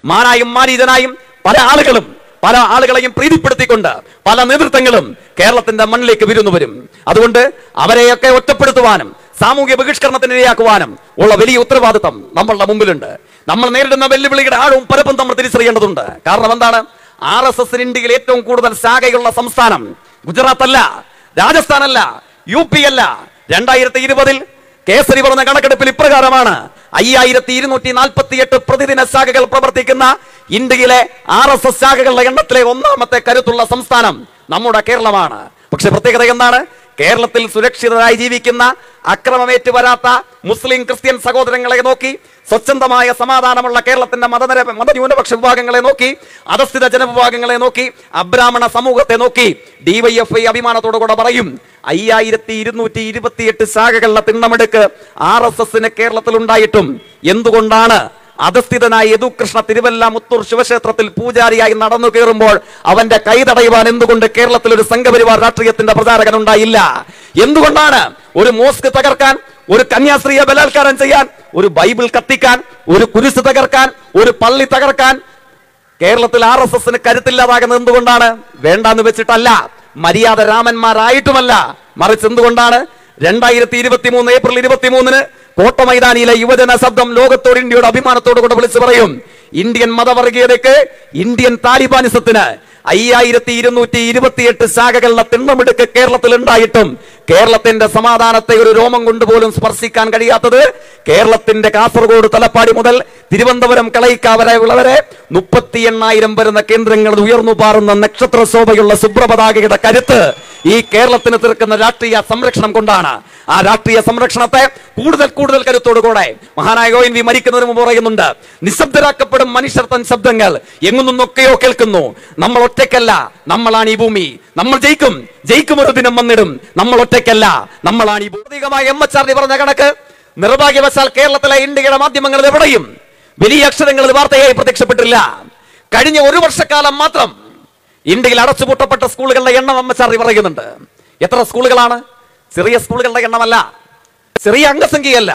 മാനായും മാനീജനായും പല ആളുകളും പല ആളുകളെയും പ്രീതിപ്പെടുത്തിക്കൊണ്ട് പല നേതൃത്വങ്ങളും കേരളത്തിന്റെ മണ്ണിലേക്ക് വിരുന്നു വരും അതുകൊണ്ട് അവരെയൊക്കെ ഒറ്റപ്പെടുത്തുവാനും സാമൂഹ്യ ബഹിഷ്കരണത്തിന് ഇരയാക്കുവാനും ഉള്ള വലിയ ഉത്തരവാദിത്തം നമ്മളുടെ മുമ്പിലുണ്ട് നമ്മൾ നേരിടുന്ന വെല്ലുവിളിയുടെ ആഴവും പരപ്പും നമ്മൾ തിരിച്ചറിയേണ്ടതുണ്ട് കാരണം എന്താണ് ആർ എസ് എസിന് ഇന്ത്യയിൽ ഏറ്റവും കൂടുതൽ ശാഖയുള്ള സംസ്ഥാനം ഗുജറാത്ത് അല്ല രാജസ്ഥാൻ അല്ല യു പി അല്ല രണ്ടായിരത്തി ഇരുപതിൽ കേസരി പറഞ്ഞ കണക്കെടുപ്പിൽ ഇപ്രകാരമാണ് അയ്യായിരത്തി ഇരുന്നൂറ്റി നാൽപ്പത്തി എട്ട് പ്രതിദിന ശാഖകൾ പ്രവർത്തിക്കുന്ന ഇന്ത്യയിലെ ആർ എസ് എസ് ശാഖകളുടെ എണ്ണത്തിലെ ഒന്നാമത്തെ കരുത്തുള്ള സംസ്ഥാനം നമ്മുടെ കേരളമാണ് പക്ഷെ പ്രത്യേകത എന്താണ് കേരളത്തിൽ സുരക്ഷിതരായി ജീവിക്കുന്ന അക്രമമേറ്റ് വരാത്ത മുസ്ലിം ക്രിസ്ത്യൻ സഹോദരങ്ങളെ നോക്കി സ്വച്ഛന്തമായ സമാധാനമുള്ള കേരളത്തിന്റെ മതനിര മതന്യൂനപക്ഷ വിഭാഗങ്ങളെ നോക്കി അധസ്ഥിത ജനവിഭാഗങ്ങളെ നോക്കി അബ്രാഹ്മണ സമൂഹത്തെ നോക്കി ഡിവൈഎഫ്ഐ അഭിമാനത്തോടു കൂടെ പറയും അയ്യായിരത്തി ഇരുന്നൂറ്റി ഇരുപത്തിയെട്ട് ശാഖകളുടെ തിണ്ണമെടുക്ക് ആർ എസ് എസിന് കേരളത്തിൽ ഉണ്ടായിട്ടും എന്തുകൊണ്ടാണ് അധസ്ഥിതനായ യദുകൃഷ്ണ തിരുവല്ല മുത്തൂർ ശിവക്ഷേത്രത്തിൽ പൂജാരിയായി നടന്നു കയറുമ്പോൾ അവന്റെ കൈ തടയുവാൻ എന്തുകൊണ്ട് കേരളത്തിൽ ഒരു സംഘപരിവാർ രാഷ്ട്രീയത്തിന്റെ പ്രചാരകൻ ഉണ്ടായില്ല എന്തുകൊണ്ടാണ് ഒരു മോസ്ക് തകർക്കാൻ ഒരു കന്യാസ്ത്രീയെ ബലാത്കാരം ചെയ്യാൻ ഒരു ബൈബിൾ കത്തിക്കാൻ ഒരു കുരിശ് തകർക്കാൻ ഒരു പള്ളി തകർക്കാൻ കേരളത്തിൽ ആർ എസ് എസിന് കരുത്തില്ലാതാകുന്നത് എന്തുകൊണ്ടാണ് വേണ്ടാന്ന് വെച്ചിട്ടല്ല മര്യാദ രാമന്മാരായിട്ടുമല്ല മറിച്ച് എന്തുകൊണ്ടാണ് രണ്ടായിരത്തി ഇരുപത്തി മൂന്ന് ഏപ്രിൽ ഇരുപത്തി മൂന്നിന് കോട്ടമൈതാനിയിലെ യുവജന ശബ്ദം ലോകത്തോട് ഇന്ത്യയുടെ അഭിമാനത്തോടു കൂടെ വിളിച്ചു പറയും ഇന്ത്യൻ മതവർഗീയതയ്ക്ക് ഇന്ത്യൻ താലിബാനിസത്തിന് അയ്യായിരത്തി ഇരുന്നൂറ്റി ഇരുപത്തിയെട്ട് ശാഖകളുടെ തിണ്ണമെടുക്ക് കേരളത്തിൽ ഉണ്ടായിട്ടും കേരളത്തിന്റെ സമാധാനത്തെ ഒരു രോമം കൊണ്ടുപോലും സ്പർശിക്കാൻ കഴിയാത്തത് കേരളത്തിന്റെ കാസർഗോഡ് തലപ്പാടി മുതൽ തിരുവനന്തപുരം കളയിക്കാവരെ ഉള്ളവരെ മുപ്പത്തി എണ്ണായിരം വരുന്ന കേന്ദ്രങ്ങളിൽ ഉയർന്നു പാറുന്ന നക്ഷത്ര ശോഭയുള്ള സുബ്രപതാകയുടെ കരുത്ത് ഈ കേരളത്തിന് തീർക്കുന്ന രാഷ്ട്രീയ സംരക്ഷണം കൊണ്ടാണ് ആ രാഷ്ട്രീയ സംരക്ഷണത്തെ കൂടുതൽ കൂടുതൽ കരുത്തോടുകൂടെ മഹാനായ ഒ എൻ വി മരിക്കുന്നതിന് മുമ്പ് പറയുന്നുണ്ട് നിശബ്ദരാക്കപ്പെടും മനുഷ്യർ തൻ ശബ്ദങ്ങൾ എങ്ങു നിന്നൊക്കെയോ കേൾക്കുന്നു നമ്മൾ ഒറ്റയ്ക്കല്ല നമ്മളാണ് ഈ ഭൂമി നമ്മൾ ജയിക്കും ജയിക്കും ഒരു ദിനം വന്നിടും നമ്മൾ ഒറ്റയ്ക്കല്ല നമ്മളാണ് ഈ ഭൗതികമായ എം എച്ച് ആർ ഡി പറഞ്ഞ കണക്ക് നിർഭാഗ്യവശാൽ കേരളത്തിലെ ഇന്ത്യയുടെ മാധ്യമങ്ങളിൽ എവിടെയും വലിയ അക്ഷരങ്ങളിൽ വാർത്തയായി പ്രത്യക്ഷപ്പെട്ടില്ല കഴിഞ്ഞ ഒരു വർഷക്കാലം മാത്രം ഇന്ത്യയിൽ അടച്ചുപൂട്ടപ്പെട്ട സ്കൂളുകളുടെ എണ്ണം എം എച്ച് ആർ ഡി പറയുന്നുണ്ട് എത്ര സ്കൂളുകളാണ് ചെറിയ സ്കൂളുകളുടെ എണ്ണമല്ല ചെറിയ അംഗസംഖ്യയല്ല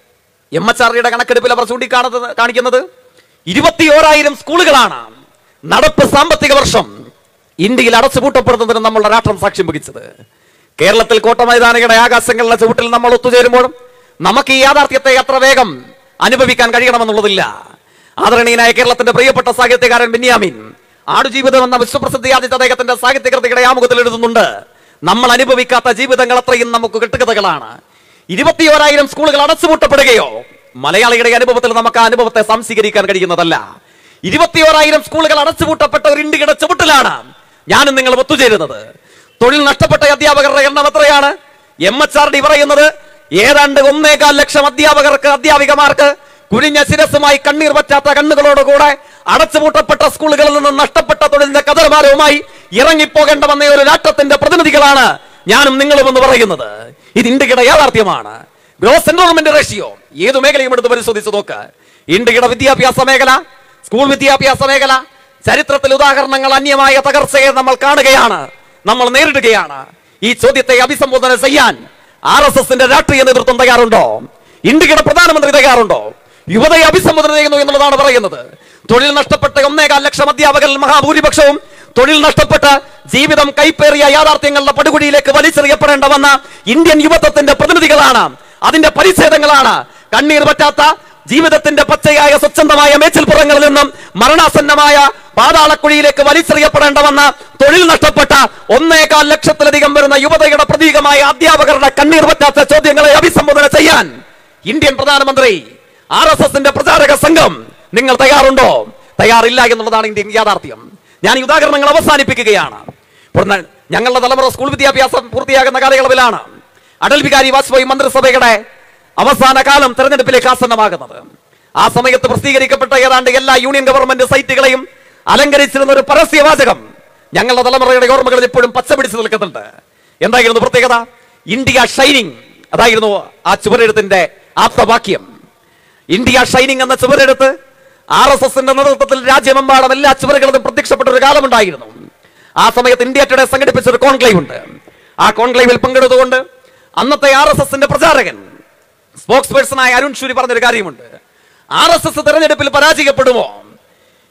എം എച്ച് ആർ ഡിയുടെ കണക്കെടുപ്പിൽ അവർ ചൂണ്ടിക്കാണുന്നത് കാണിക്കുന്നത് ഇരുപത്തിയോരായിരം സ്കൂളുകളാണ് നടപ്പ് സാമ്പത്തിക വർഷം ഇന്ത്യയിൽ അടച്ചുപൂട്ടപ്പെടുന്നതിന് നമ്മളുടെ രാഷ്ട്രം സാക്ഷ്യം വഹിച്ചത് കേരളത്തിൽ കോട്ടമൈതാനികളുടെ ആകാശങ്ങളിലെ ചുവട്ടിൽ നമ്മൾ ഒത്തുചേരുമ്പോഴും നമുക്ക് ഈ യാഥാർത്ഥ്യത്തെ എത്ര വേഗം അനുഭവിക്കാൻ കഴിയണമെന്നുള്ളതില്ല ആദരണീയനായ കേരളത്തിന്റെ പ്രിയപ്പെട്ട സാഹിത്യകാരൻ ബെന്യാമിൻ ആടുജീവിതം എന്ന വിശ്വപ്രസിദ്ധിയാർജിച്ച അദ്ദേഹത്തിന്റെ സാഹിത്യകൃതികളുടെ ആമുഖത്തിൽ എഴുതുന്നുണ്ട് നമ്മൾ അനുഭവിക്കാത്ത ജീവിതങ്ങൾ അത്രയും നമുക്ക് കെട്ടുകഥകളാണ് ഇരുപത്തിയോരായിരം സ്കൂളുകൾ അടച്ചുപൂട്ടപ്പെടുകയോ മലയാളിയുടെ അനുഭവത്തിൽ നമുക്ക് ആ അനുഭവത്തെ സംസ്വീകരിക്കാൻ കഴിയുന്നതല്ല ഇരുപത്തിയോരായിരം സ്കൂളുകൾ അടച്ചുപൂട്ടപ്പെട്ട ഒരു ഇന്ത്യയുടെ ചുവട്ടിലാണ് ഞാനും നിങ്ങൾ ഒത്തുചേരുന്നത് തൊഴിൽ നഷ്ടപ്പെട്ട അധ്യാപകരുടെ എണ്ണം എത്രയാണ് എം എച്ച് ആർ ഡി പറയുന്നത് ഏതാണ്ട് ഒന്നേകാൽ ലക്ഷം അധ്യാപകർക്ക് അധ്യാപികമാർക്ക് കുഴിഞ്ഞ ശിരസുമായി കണ്ണീർ പറ്റാത്ത കണ്ണുകളോടുകൂടെ അടച്ചുപൂട്ടപ്പെട്ട സ്കൂളുകളിൽ നിന്ന് നഷ്ടപ്പെട്ട തൊഴിലിന്റെ കതർമാരവുമായി ഇറങ്ങിപ്പോകേണ്ട വന്ന ഒരു രാഷ്ട്രത്തിന്റെ പ്രതിനിധികളാണ് ഞാനും നിങ്ങളും എന്ന് പറയുന്നത് ഇത് ഇന്ത്യയുടെ യാഥാർത്ഥ്യമാണ് ഗ്രോസ് എൻറോൾമെന്റ് റേഷ്യോ ഏത് മേഖലയും എടുത്ത് പരിശോധിച്ച് നോക്ക് ഇന്ത്യയുടെ വിദ്യാഭ്യാസ മേഖല സ്കൂൾ വിദ്യാഭ്യാസ മേഖല ചരിത്രത്തിൽ ഉദാഹരണങ്ങൾ അന്യമായ തകർച്ചയെ നമ്മൾ കാണുകയാണ് നമ്മൾ നേരിടുകയാണ് ഈ ചോദ്യത്തെ അഭിസംബോധന ചെയ്യാൻ ആർ എസ് എസിന്റെ രാഷ്ട്രീയ നേതൃത്വം തയ്യാറുണ്ടോ ഇന്ത്യയുടെ പ്രധാനമന്ത്രി തയ്യാറുണ്ടോ യുവതയെ അഭിസംബോധന ചെയ്യുന്നു എന്നുള്ളതാണ് പറയുന്നത് തൊഴിൽ നഷ്ടപ്പെട്ട ഒന്നേകാൽ ലക്ഷം അധ്യാപകരിൽ മഹാഭൂരിപക്ഷവും തൊഴിൽ നഷ്ടപ്പെട്ട് ജീവിതം കൈപ്പേറിയ യാഥാർത്ഥ്യങ്ങളുടെ പടുകുടിയിലേക്ക് വലിച്ചെറിയപ്പെടേണ്ട വന്ന ഇന്ത്യൻ യുവത്വത്തിന്റെ പ്രതിനിധികളാണ് അതിന്റെ പരിച്ഛേദങ്ങളാണ് കണ്ണീർ പറ്റാത്ത ജീവിതത്തിന്റെ പച്ചയായ സ്വച്ഛന്തമായ മേച്ചിൽപ്പുറങ്ങളിൽ നിന്നും മരണാസന്നമായ പാതാളക്കുഴിയിലേക്ക് വലിച്ചെറിയപ്പെടേണ്ട വന്ന തൊഴിൽ നഷ്ടപ്പെട്ട ഒന്നേകാൽ ലക്ഷത്തിലധികം വരുന്ന യുവതയുടെ പ്രതീകമായ അധ്യാപകരുടെ കണ്ണീർ പറ്റാത്ത ചോദ്യങ്ങളെ അഭിസംബോധന ചെയ്യാൻ ഇന്ത്യൻ പ്രധാനമന്ത്രി ആർ എസ് എസിന്റെ പ്രചാരക സംഘം നിങ്ങൾ തയ്യാറുണ്ടോ തയ്യാറില്ല എന്നുള്ളതാണ് ഇന്ത്യൻ യാഥാർത്ഥ്യം ഞാൻ ഈ ഉദാഹരണങ്ങൾ അവസാനിപ്പിക്കുകയാണ് ഇപ്പോൾ ന- ഞങ്ങളുടെ തലമുറ സ്കൂൾ വിദ്യാഭ്യാസം പൂർത്തിയാകുന്ന കാലയളവിലാണ് അടൽ ബിഹാരി വാജ്പേയി മന്ത്രിസഭയുടെ അവസാന കാലം തെരഞ്ഞെടുപ്പിലേക്ക് ആസന്നമാകുന്നത് ആ സമയത്ത് പ്രസിദ്ധീകരിക്കപ്പെട്ട ഏതാണ്ട് എല്ലാ യൂണിയൻ ഗവൺമെന്റ് സൈറ്റുകളെയും അലങ്കരിച്ചിരുന്ന ഒരു പരസ്യവാചകം ഞങ്ങളുടെ തലമുറയുടെ ഓർമ്മകളിൽ ഇപ്പോഴും പച്ച പിടിച്ചു നിൽക്കുന്നുണ്ട് എന്തായിരുന്നു പ്രത്യേകത ഇന്ത്യ ഷൈനിങ് അതായിരുന്നു ആ ചുവരെഴുത്തിന്റെ ആപ്തവാക്യം ഇന്ത്യ ഷൈനിങ് എന്ന ചുവരെടുത്ത് ആർ എസ് എസിന്റെ നേതൃത്വത്തിൽ രാജ്യമെമ്പാടും എല്ലാ ചുവരുകളിലും പ്രത്യക്ഷപ്പെട്ട ഒരു കാലമുണ്ടായിരുന്നു ആ സമയത്ത് ഇന്ത്യ ടുഡേ സംഘടിപ്പിച്ച ഒരു കോൺക്ലേവ് ഉണ്ട് ആ കോൺക്ലേവിൽ പങ്കെടുത്തുകൊണ്ട് അന്നത്തെ ആർ എസ് എസിന്റെ പ്രചാരകൻ സ്പോക്സ് പേഴ്സണായ അരുൺ ഷൂരി പറഞ്ഞൊരു കാര്യമുണ്ട് ആർ എസ് എസ് തെരഞ്ഞെടുപ്പിൽ പരാജയപ്പെടുമോ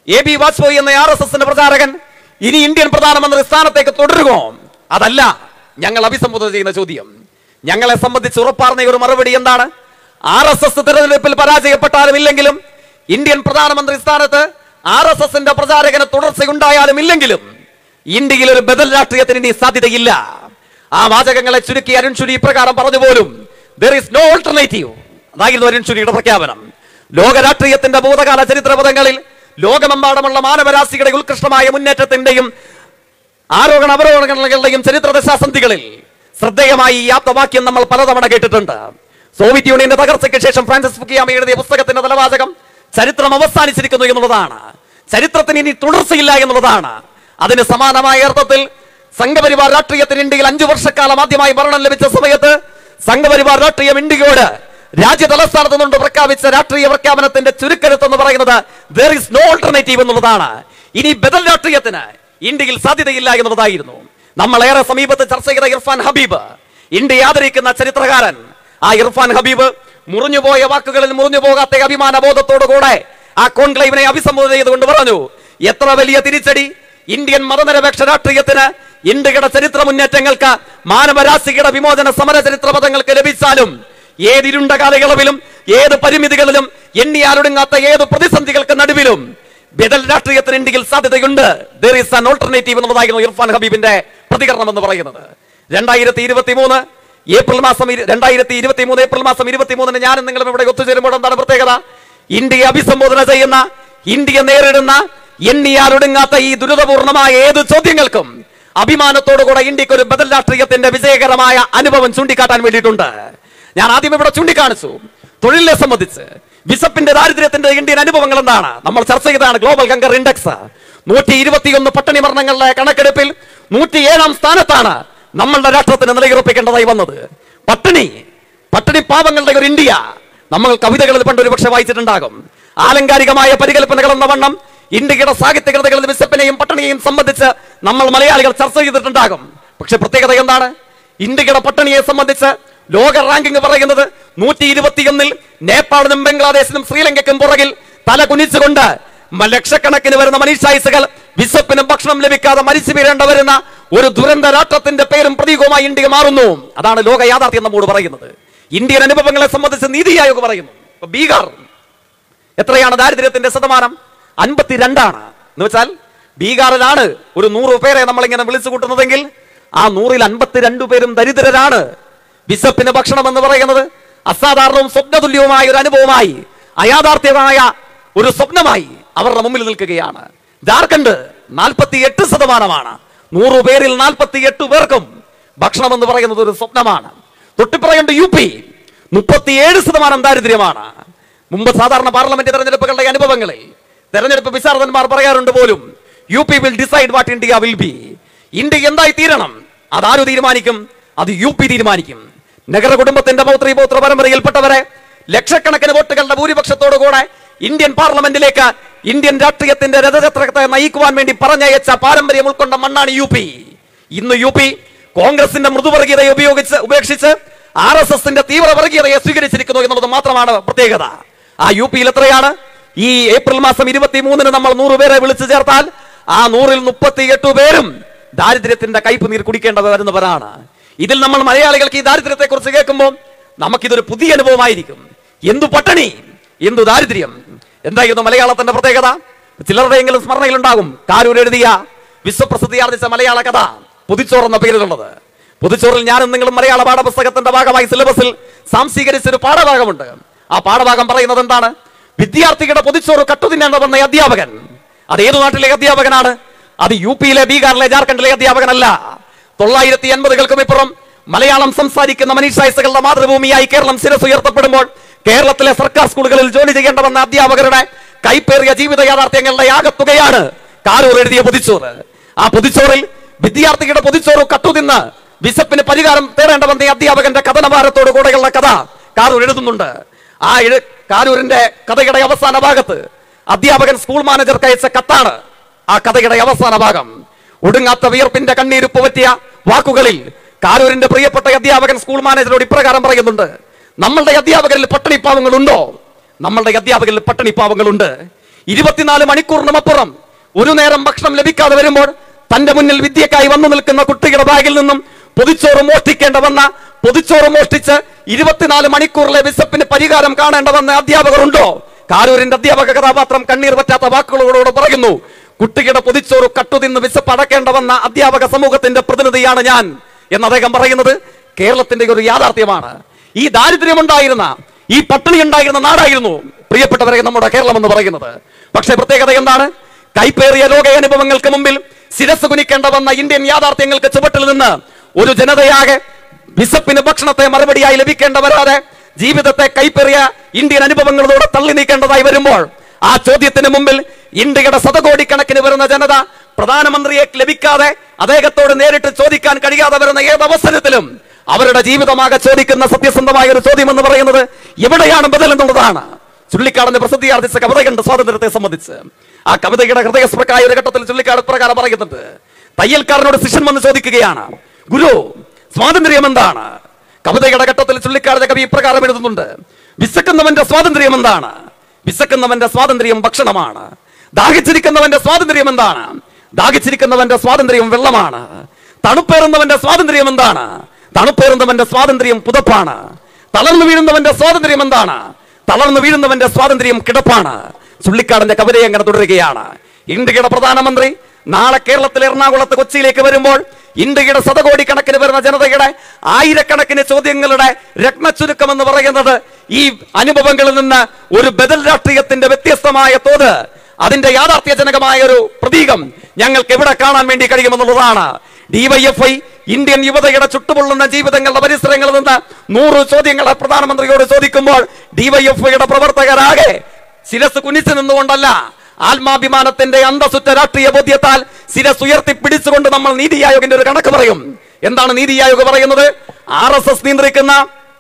എ ബി വാജ്പേയി എന്ന ആർ എസ് എസിന്റെ പ്രചാരകൻ ഇനി ഇന്ത്യൻ പ്രധാനമന്ത്രി സ്ഥാനത്തേക്ക് തുടരുമോ അതല്ല ഞങ്ങൾ അഭിസംബോധന ചെയ്യുന്ന ചോദ്യം ഞങ്ങളെ സംബന്ധിച്ച് ഉറപ്പാർന്ന ഒരു മറുപടി എന്താണ് ആർ എസ് എസ് തിരഞ്ഞെടുപ്പിൽ പരാജയപ്പെട്ടാലും ഇല്ലെങ്കിലും ഇന്ത്യൻ പ്രധാനമന്ത്രി സ്ഥാനത്ത് ആർ എസ് എസിന്റെ പ്രചാരകന് തുടർച്ചയുണ്ടായാലും ഇല്ലെങ്കിലും ഇന്ത്യയിൽ ഒരു ബദൽ രാഷ്ട്രീയത്തിന് ഇനി സാധ്യതയില്ല ആ വാചകങ്ങളെ ചുരുക്കി അരുൺ ഷുരി ഇപ്രകാരം പറഞ്ഞു പോലും ദർ ഇസ് നോ ഓൾട്ടർനേറ്റീവ് അതായിരുന്നു അരുൺ ഷുരിയുടെ പ്രഖ്യാപനം ലോക രാഷ്ട്രീയത്തിന്റെ ഭൂതകാല ചരിത്രപഥങ്ങളിൽ ലോകമെമ്പാടുമുള്ള മാനവരാശിയുടെ ഉത്കൃഷ്ടമായ മുന്നേറ്റത്തിന്റെയും ആരോപണ അവരോപണങ്ങളുടെയും ചരിത്ര ദശാസന്ധികളിൽ ശ്രദ്ധേയമായി ഈ ആപ്തവാക്യം നമ്മൾ പലതവണ കേട്ടിട്ടുണ്ട് സോവിയറ്റ് യൂണിയന്റെ തകർച്ചയ്ക്ക് ശേഷം ഫ്രാൻസിസ് ഫുക്കിയാമ എഴുതിയ പുസ്തകത്തിന്റെ തലവാചകം ചരിത്രം അവസാനിച്ചിരിക്കുന്നു എന്നുള്ളതാണ് ചരിത്രത്തിന് ഇനി തുടർച്ചയില്ല എന്നുള്ളതാണ് അതിന് സമാനമായ അർത്ഥത്തിൽ സംഘപരിവാർ രാഷ്ട്രീയത്തിന് ഇന്ത്യയിൽ അഞ്ചു വർഷക്കാലം ആദ്യമായി ഭരണം ലഭിച്ച സമയത്ത് സംഘപരിവാർ രാഷ്ട്രീയം ഇന്ത്യയോട് രാജ്യ തലസ്ഥാനത്ത് നിന്നുകൊണ്ട് പ്രഖ്യാപിച്ച രാഷ്ട്രീയ പ്രഖ്യാപനത്തിന്റെ ചുരുക്കരുത്ത് എന്ന് പറയുന്നത് ദർ ഇസ് നോ ഓൾട്ടർനേറ്റീവ് എന്നുള്ളതാണ് ഇനി ബദൽ രാഷ്ട്രീയത്തിന് ഇന്ത്യയിൽ സാധ്യതയില്ല എന്നുള്ളതായിരുന്നു നമ്മൾ ഏറെ സമീപത്ത് ചർച്ച ചെയ്ത ഇർഫാൻ ഹബീബ് ഇന്ത്യ ആദരിക്കുന്ന ചരിത്രകാരൻ ആ ഇർഫാൻ ഹബീബ് മുറിഞ്ഞുപോയ വാക്കുകളിൽ മുറിഞ്ഞു പോകാത്ത അഭിമാനബോധത്തോടുകൂടെ ആ കോൺക്ലേവിനെ അഭിസംബോധന ചെയ്തുകൊണ്ട് പറഞ്ഞു എത്ര വലിയ തിരിച്ചടി ഇന്ത്യൻ മതനിരപേക്ഷ രാഷ്ട്രീയത്തിന് ഇന്ത്യയുടെ ചരിത്ര മുന്നേറ്റങ്ങൾക്ക് മാനവരാശിയുടെ വിമോചന സമര ചരിത്ര പദങ്ങൾക്ക് ലഭിച്ചാലും ഏതിരുണ്ട കാലയളവിലും ഏത് പരിമിതികളിലും എണ്ണിയാലൊടുങ്ങാത്ത ഏത് പ്രതിസന്ധികൾക്ക് നടുവിലും ബദൽ രാഷ്ട്രീയത്തിന് ഇന്ത്യയിൽ സാധ്യതയുണ്ട് ദർ ഈസ് ആൻ ഓൾട്ടർനേറ്റീവ് എന്നുള്ളതായിരുന്നു ഇർഫാൻ ഹബീബിന്റെ പ്രതികരണം എന്ന് പറയുന്നത് രണ്ടായിരത്തി ഇരുപത്തി മൂന്ന് ഏപ്രിൽ മാസം ഇരു- രണ്ടായിരത്തി ഇരുപത്തി മൂന്ന് ഏപ്രിൽ മാസം ഇരുപത്തി മൂന്നിന് ഞാനും നിങ്ങളും ഇവിടെ ഒത്തുചേരുമ്പോൾ എന്താണ് പ്രത്യേകത ഇന്ത്യയെ അഭിസംബോധന ചെയ്യുന്ന ഇന്ത്യ നേരിടുന്ന എണ്ണിയാലൊടുങ്ങാത്ത ഈ ദുരിതപൂർണമായ ഏത് ചോദ്യങ്ങൾക്കും അഭിമാനത്തോടുകൂടെ ഇന്ത്യക്ക് ഒരു ബദൽ രാഷ്ട്രീയത്തിന്റെ വിജയകരമായ അനുഭവം ചൂണ്ടിക്കാട്ടാൻ വേണ്ടിയിട്ടുണ്ട് ഞാൻ ആദ്യം ഇവിടെ ചൂണ്ടിക്കാണിച്ചു തൊഴിലിനെ സംബന്ധിച്ച് വിശപ്പിന്റെ ദാരിദ്ര്യത്തിന്റെ ഇന്ത്യൻ അനുഭവങ്ങൾ എന്താണ് നമ്മൾ ചർച്ച ചെയ്തതാണ് ഗ്ലോബൽ ഹങ്കർ ഇൻഡെക്സ് നൂറ്റി ഇരുപത്തിയൊന്ന് പട്ടിണി മരണങ്ങളുടെ കണക്കെടുപ്പിൽ നൂറ്റി ഏഴാം സ്ഥാനത്താണ് നമ്മളുടെ രാഷ്ട്രത്തിന് നിലയുറപ്പിക്കേണ്ടതായി വന്നത് പട്ടിണി പട്ടിണി പാവങ്ങളുടെ ഒരു ഇന്ത്യ നമ്മൾ കവിതകളിൽ പണ്ട് ഒരു പക്ഷെ വായിച്ചിട്ടുണ്ടാകും ആലങ്കാരികമായ പരികൽപ്പനകൾ എന്ന വണ്ണം ഇന്ത്യയുടെ സാഹിത്യ കൃതികളിൽ വിശപ്പിനെയും പട്ടിണിയെയും സംബന്ധിച്ച് നമ്മൾ മലയാളികൾ ചർച്ച ചെയ്തിട്ടുണ്ടാകും പക്ഷെ പ്രത്യേകത എന്താണ് ഇന്ത്യയുടെ പട്ടിണിയെ സംബന്ധിച്ച് ലോക റാങ്കിംഗ് പറയുന്നത് നൂറ്റി ഇരുപത്തിയൊന്നിൽ നേപ്പാളിനും ബംഗ്ലാദേശിനും ശ്രീലങ്കയ്ക്കും പുറകിൽ തല കുനിച്ചുകൊണ്ട് മ- ലക്ഷക്കണക്കിന് വരുന്ന മനുഷ്യായുസുകൾ വിശപ്പിനും ഭക്ഷണം ലഭിക്കാതെ മരിച്ചു വീഴേണ്ട വരുന്ന ഒരു ദുരന്ത രാഷ്ട്രത്തിന്റെ പേരും പ്രതീകവുമായി ഇന്ത്യ മാറുന്നു അതാണ് ലോക യാഥാർത്ഥ്യം നമ്മോട് പറയുന്നത് ഇന്ത്യൻ അനുഭവങ്ങളെ സംബന്ധിച്ച് നീതി ആയോഗ് പറയുന്നു ഇപ്പൊ ബീഹാർ എത്രയാണ് ദാരിദ്ര്യത്തിന്റെ ശതമാനം അൻപത്തിരണ്ടാണ് എന്ന് വെച്ചാൽ ബീഹാറിലാണ് ഒരു നൂറ് പേരെ നമ്മൾ ഇങ്ങനെ വിളിച്ചു കൂട്ടുന്നതെങ്കിൽ ആ നൂറിൽ അൻപത്തിരണ്ടു പേരും ദരിദ്രരാണ് വിശപ്പിന് ഭക്ഷണം എന്ന് പറയുന്നത് അസാധാരണവും സ്വപ്നതുല്യവുമായ ഒരു അനുഭവമായി അയാഥാർത്ഥ്യമായ ഒരു സ്വപ്നമായി അവരുടെ മുമ്പിൽ നിൽക്കുകയാണ് ജാർഖണ്ഡ് നാൽപ്പത്തി എട്ട് ശതമാനമാണ് നൂറ് പേരിൽ നാൽപ്പത്തി എട്ട് പേർക്കും ഭക്ഷണം എന്ന് പറയുന്നത് ഒരു സ്വപ്നമാണ് തൊട്ടിപ്പറയുണ്ട് യു പി മുപ്പത്തിയേഴ് ശതമാനം ദാരിദ്ര്യമാണ് മുമ്പ് സാധാരണ പാർലമെന്റ് തെരഞ്ഞെടുപ്പുകളുടെ അനുഭവങ്ങളിൽ തെരഞ്ഞെടുപ്പ് വിശാരദന്മാർ പറയാറുണ്ട് പോലും U P will decide what India will be India എന്തായി തീരണം അതാരു തീരുമാനിക്കും അത് യു പി തീരുമാനിക്കും നഗര കുടുംബത്തിന്റെ പൗത്രി പൗത്ര പരമ്പരയിൽപ്പെട്ടവരെ ലക്ഷക്കണക്കിന് വോട്ടുകളുടെ ഭൂരിപക്ഷത്തോടുകൂടെ ഇന്ത്യൻ പാർലമെന്റിലേക്ക് ഇന്ത്യൻ രാഷ്ട്രീയത്തിന്റെ രഥചത്രത്തെ നയിക്കുവാൻ വേണ്ടി പറഞ്ഞയച്ച പാരമ്പര്യം ഉൾക്കൊണ്ട മണ്ണാണ് യു പി ഇന്ന് യു പി കോൺഗ്രസിന്റെ മൃദുവർഗീയതയെ ഉപയോഗിച്ച് ഉപേക്ഷിച്ച് ആർ എസ് എസിന്റെ തീവ്രവർഗീയതയെ സ്വീകരിച്ചിരിക്കുന്നു എന്നുള്ളത് മാത്രമാണ് പ്രത്യേകത ആ യു പിയിൽ എത്രയാണ് ഈ ഏപ്രിൽ മാസം ഇരുപത്തി മൂന്നിന് നമ്മൾ നൂറ് പേരെ വിളിച്ചു ചേർത്താൽ ആ നൂറിൽ മുപ്പത്തി എട്ട് പേരും ദാരിദ്ര്യത്തിന്റെ കയ്പ് നീർ കുടിക്കേണ്ട വരുന്നവരാണ് ഇതിൽ നമ്മൾ മലയാളികൾക്ക് ഈ ദാരിദ്ര്യത്തെ കുറിച്ച് കേൾക്കുമ്പോൾ നമുക്കിതൊരു പുതിയ അനുഭവമായിരിക്കും എന്തു പട്ടിണി എന്തു ദാരിദ്ര്യം എന്തായിരുന്നു മലയാളത്തിന്റെ പ്രത്യേകത ചിലരുടെയെങ്കിലും സ്മരണയിലുണ്ടാകും കാരൂർ എഴുതിയ വിശ്വപ്രസിദ്ധി ആർജിച്ച മലയാള കഥ പുതിച്ചോർ എന്ന പേരിലുള്ളത് പുതുച്ചോറിൽ ഞാനും നിങ്ങളും മലയാള പാഠപുസ്തകത്തിന്റെ ഭാഗമായി സിലബസിൽ സാംശീകരിച്ച ഒരു പാഠഭാഗമുണ്ട് ആ പാഠഭാഗം പറയുന്നത് എന്താണ് വിദ്യാർത്ഥികളുടെ പൊതിച്ചോറ് കട്ടുതിന്നാൻ വന്ന അധ്യാപകൻ അത് ഏതു നാട്ടിലെ അധ്യാപകനാണ് അത് യു പിയിലെ ബീഹാറിലെ ജാർഖണ്ഡിലെ അധ്യാപകനല്ല തൊള്ളായിരത്തി എൺപതുകൾക്കും ഇപ്പുറം മലയാളം സംസാരിക്കുന്ന മനീഷായസുകളുടെ മാതൃഭൂമിയായി കേരളം ശിരസ് ഉയർത്തപ്പെടുമ്പോൾ കേരളത്തിലെ സർക്കാർ സ്കൂളുകളിൽ ജോലി ചെയ്യേണ്ട വന്ന അധ്യാപകരുടെ കൈപ്പേറിയ ജീവിത യാഥാർത്ഥ്യങ്ങളുടെ ആകത്തുകയാണ് കാരൂർ എഴുതിയ പൊതിച്ചോറ് ആ പൊതിച്ചോറിൽ വിദ്യാർത്ഥികളുടെ പൊതിച്ചോറ് കട്ടുതിന്ന് വിശപ്പിന് പരിഹാരം തേടേണ്ട വന്ന ഈ അധ്യാപകന്റെ കഥനഭാരത്തോടു കൂടെയുള്ള കഥ കാരൂർ എഴുതുന്നുണ്ട് ആ എഴു കാരൂരിന്റെ കഥയുടെ അവസാന ഭാഗത്ത് അധ്യാപകൻ സ്കൂൾ മാനേജർക്ക് അയച്ച കത്താണ് ആ കഥയുടെ അവസാന ഭാഗം ഒടുങ്ങാത്ത വിയർപ്പിന്റെ കണ്ണീരുപ്പ് പറ്റിയ വാക്കുകളിൽ കാരൂരിന്റെ പ്രിയപ്പെട്ട അധ്യാപകൻ സ്കൂൾ മാനേജറോട് ഇപ്രകാരം പറയുന്നുണ്ട് നമ്മളുടെ അധ്യാപകരിൽ പട്ടിണിപ്പാവങ്ങളുണ്ടോ നമ്മളുടെ അധ്യാപകരിൽ പട്ടിണിപ്പാവങ്ങളുണ്ട് ഇരുപത്തിനാല് മണിക്കൂറിനും അപ്പുറം ഒരു നേരം ഭക്ഷണം ലഭിക്കാതെ വരുമ്പോൾ തന്റെ മുന്നിൽ വിദ്യക്കായി വന്നു നിൽക്കുന്ന കുട്ടിയുടെ ബാഗിൽ നിന്നും പൊതിച്ചോറ് മോഷ്ടിക്കേണ്ട വന്ന പൊതിച്ചോറ് മോഷ്ടിച്ച് ഇരുപത്തിനാല് മണിക്കൂറിലെ വിശപ്പിന് പരിഹാരം കാണേണ്ട വന്ന അധ്യാപകർ ഉണ്ടോ കാരൂരിന്റെ അധ്യാപക കഥാപാത്രം കണ്ണീർ പറ്റാത്ത വാക്കുകളോട് പറയുന്നു കുട്ടിയുടെ പൊതിച്ചോറ് കട്ടുതിന്ന് വിശപ്പ് അടക്കേണ്ട വന്ന അധ്യാപക സമൂഹത്തിന്റെ പ്രതിനിധിയാണ് ഞാൻ എന്ന് അദ്ദേഹം പറയുന്നത് കേരളത്തിന്റെ ഒരു യാഥാർത്ഥ്യമാണ് ഈ ദാരിദ്ര്യമുണ്ടായിരുന്ന ഈ പട്ടിണി ഉണ്ടായിരുന്ന നാടായിരുന്നു പ്രിയപ്പെട്ടവരെ നമ്മുടെ കേരളം എന്ന് പറയുന്നത് പക്ഷേ പ്രത്യേകത എന്താണ് കൈപ്പേറിയ ലോക അനുഭവങ്ങൾക്ക് മുമ്പിൽ ശിരസ് കുനിക്കേണ്ട വന്ന ഇന്ത്യൻ യാഥാർത്ഥ്യങ്ങൾക്ക് ചുവട്ടിൽ നിന്ന് ഒരു ജനതയാകെ വിശപ്പിന് ഭക്ഷണത്തെ മറുപടിയായി ലഭിക്കേണ്ട വരാതെ ജീവിതത്തെ കൈപ്പേറിയ ഇന്ത്യൻ അനുഭവങ്ങളിലൂടെ തള്ളി നീക്കേണ്ടതായി വരുമ്പോൾ ആ ചോദ്യത്തിന് മുമ്പിൽ ഇന്ത്യയുടെ ശതകോടിക്കണക്കിന് വരുന്ന ജനത പ്രധാനമന്ത്രിയെ ലഭിക്കാതെ അദ്ദേഹത്തോട് നേരിട്ട് ചോദിക്കാൻ കഴിയാതെ വരുന്ന ഏത് അവസരത്തിലും അവരുടെ ജീവിതമാകെ ചോദിക്കുന്ന സത്യസന്ധമായ ഒരു ചോദ്യം എന്ന് പറയുന്നത് എവിടെയാണ് ബദൽ എന്നുള്ളതാണ് ചുള്ളിക്കാടിന്റെ പ്രസിദ്ധി ആർജിച്ച കവിതകളുടെ സ്വാതന്ത്ര്യത്തെ സംബന്ധിച്ച് ആ കവിതയുടെ ഹൃദയസ്പൃക്കായ ഒരു ഘട്ടത്തിൽ ചുള്ളിക്കാട് പ്രകാരം പറയുന്നുണ്ട് തയ്യൽക്കാരനോട് ശിഷ്യൻ വന്ന് ചോദിക്കുകയാണ് ഗുരു സ്വാതന്ത്ര്യം എന്താണ് കവിതയുടെ ഘട്ടത്തിൽ ചുള്ളിക്കാട് കവി ഇപ്രകാരം എഴുതുന്നുണ്ട് വിശക്കുന്നവന്റെ സ്വാതന്ത്ര്യം എന്താണ് വിശക്കുന്നവന്റെ സ്വാതന്ത്ര്യം ഭക്ഷണമാണ് ദാഹിച്ചിരിക്കുന്നവന്റെ സ്വാതന്ത്ര്യം എന്താണ് ദാഹിച്ചിരിക്കുന്നവന്റെ സ്വാതന്ത്ര്യം വെള്ളമാണ് തണുപ്പേറുന്നവന്റെ സ്വാതന്ത്ര്യം എന്താണ് തണുപ്പേറുന്നവന്റെ സ്വാതന്ത്ര്യം പുതപ്പാണ് തളർന്നു വീഴുന്നവന്റെ സ്വാതന്ത്ര്യം എന്താണ് തളർന്നു വീഴുന്നവന്റെ സ്വാതന്ത്ര്യം കിടപ്പാണ് ചുള്ളിക്കാടിന്റെ കവിതയെ അങ്ങനെ തുടരുകയാണ് ഇന്ത്യയുടെ പ്രധാനമന്ത്രി നാളെ കേരളത്തിൽ എറണാകുളത്ത് കൊച്ചിയിലേക്ക് വരുമ്പോൾ ഇന്ത്യയുടെ ശതകോടിക്കണക്കിന് വരുന്ന ജനതയുടെ ആയിരക്കണക്കിന് ചോദ്യങ്ങളുടെ രത്നച്ചുരുക്കം എന്ന് പറയുന്നത് ഈ അനുഭവങ്ങളിൽ നിന്ന് ഒരു ബദൽ രാഷ്ട്രീയത്തിന്റെ വ്യത്യസ്തമായ തോത് അതിന്റെ യാഥാർത്ഥ്യജനകമായ ഒരു പ്രതീകം ഞങ്ങൾക്ക് എവിടെ കാണാൻ വേണ്ടി കഴിയുമെന്നുള്ളതാണ് ഡിവൈഎഫ്ഐ ഇന്ത്യൻ യുവതയുടെ ചുട്ടുപൊള്ളുന്ന ജീവിതങ്ങളുടെ പരിസരങ്ങളിൽ നിന്ന് നൂറ് ചോദ്യങ്ങളെ പ്രധാനമന്ത്രിയോട് ചോദിക്കുമ്പോൾ ഡിവൈഎഫ്ഐയുടെ പ്രവർത്തകരാകെ ശിരസ് കുനിച്ചു നിന്നുകൊണ്ടല്ല ആത്മാഭിമാനത്തിന്റെ അന്തസുറ്റ രാഷ്ട്രീയ ബോധ്യത്താൽ ശിരസ് ഉയർത്തി പിടിച്ചുകൊണ്ട് നമ്മൾ നീതി ആയോഗിന്റെ ഒരു കണക്ക് പറയും എന്താണ് നീതി ആയോഗ് പറയുന്നത് ആർ എസ് എസ് നിയന്ത്രിക്കുന്ന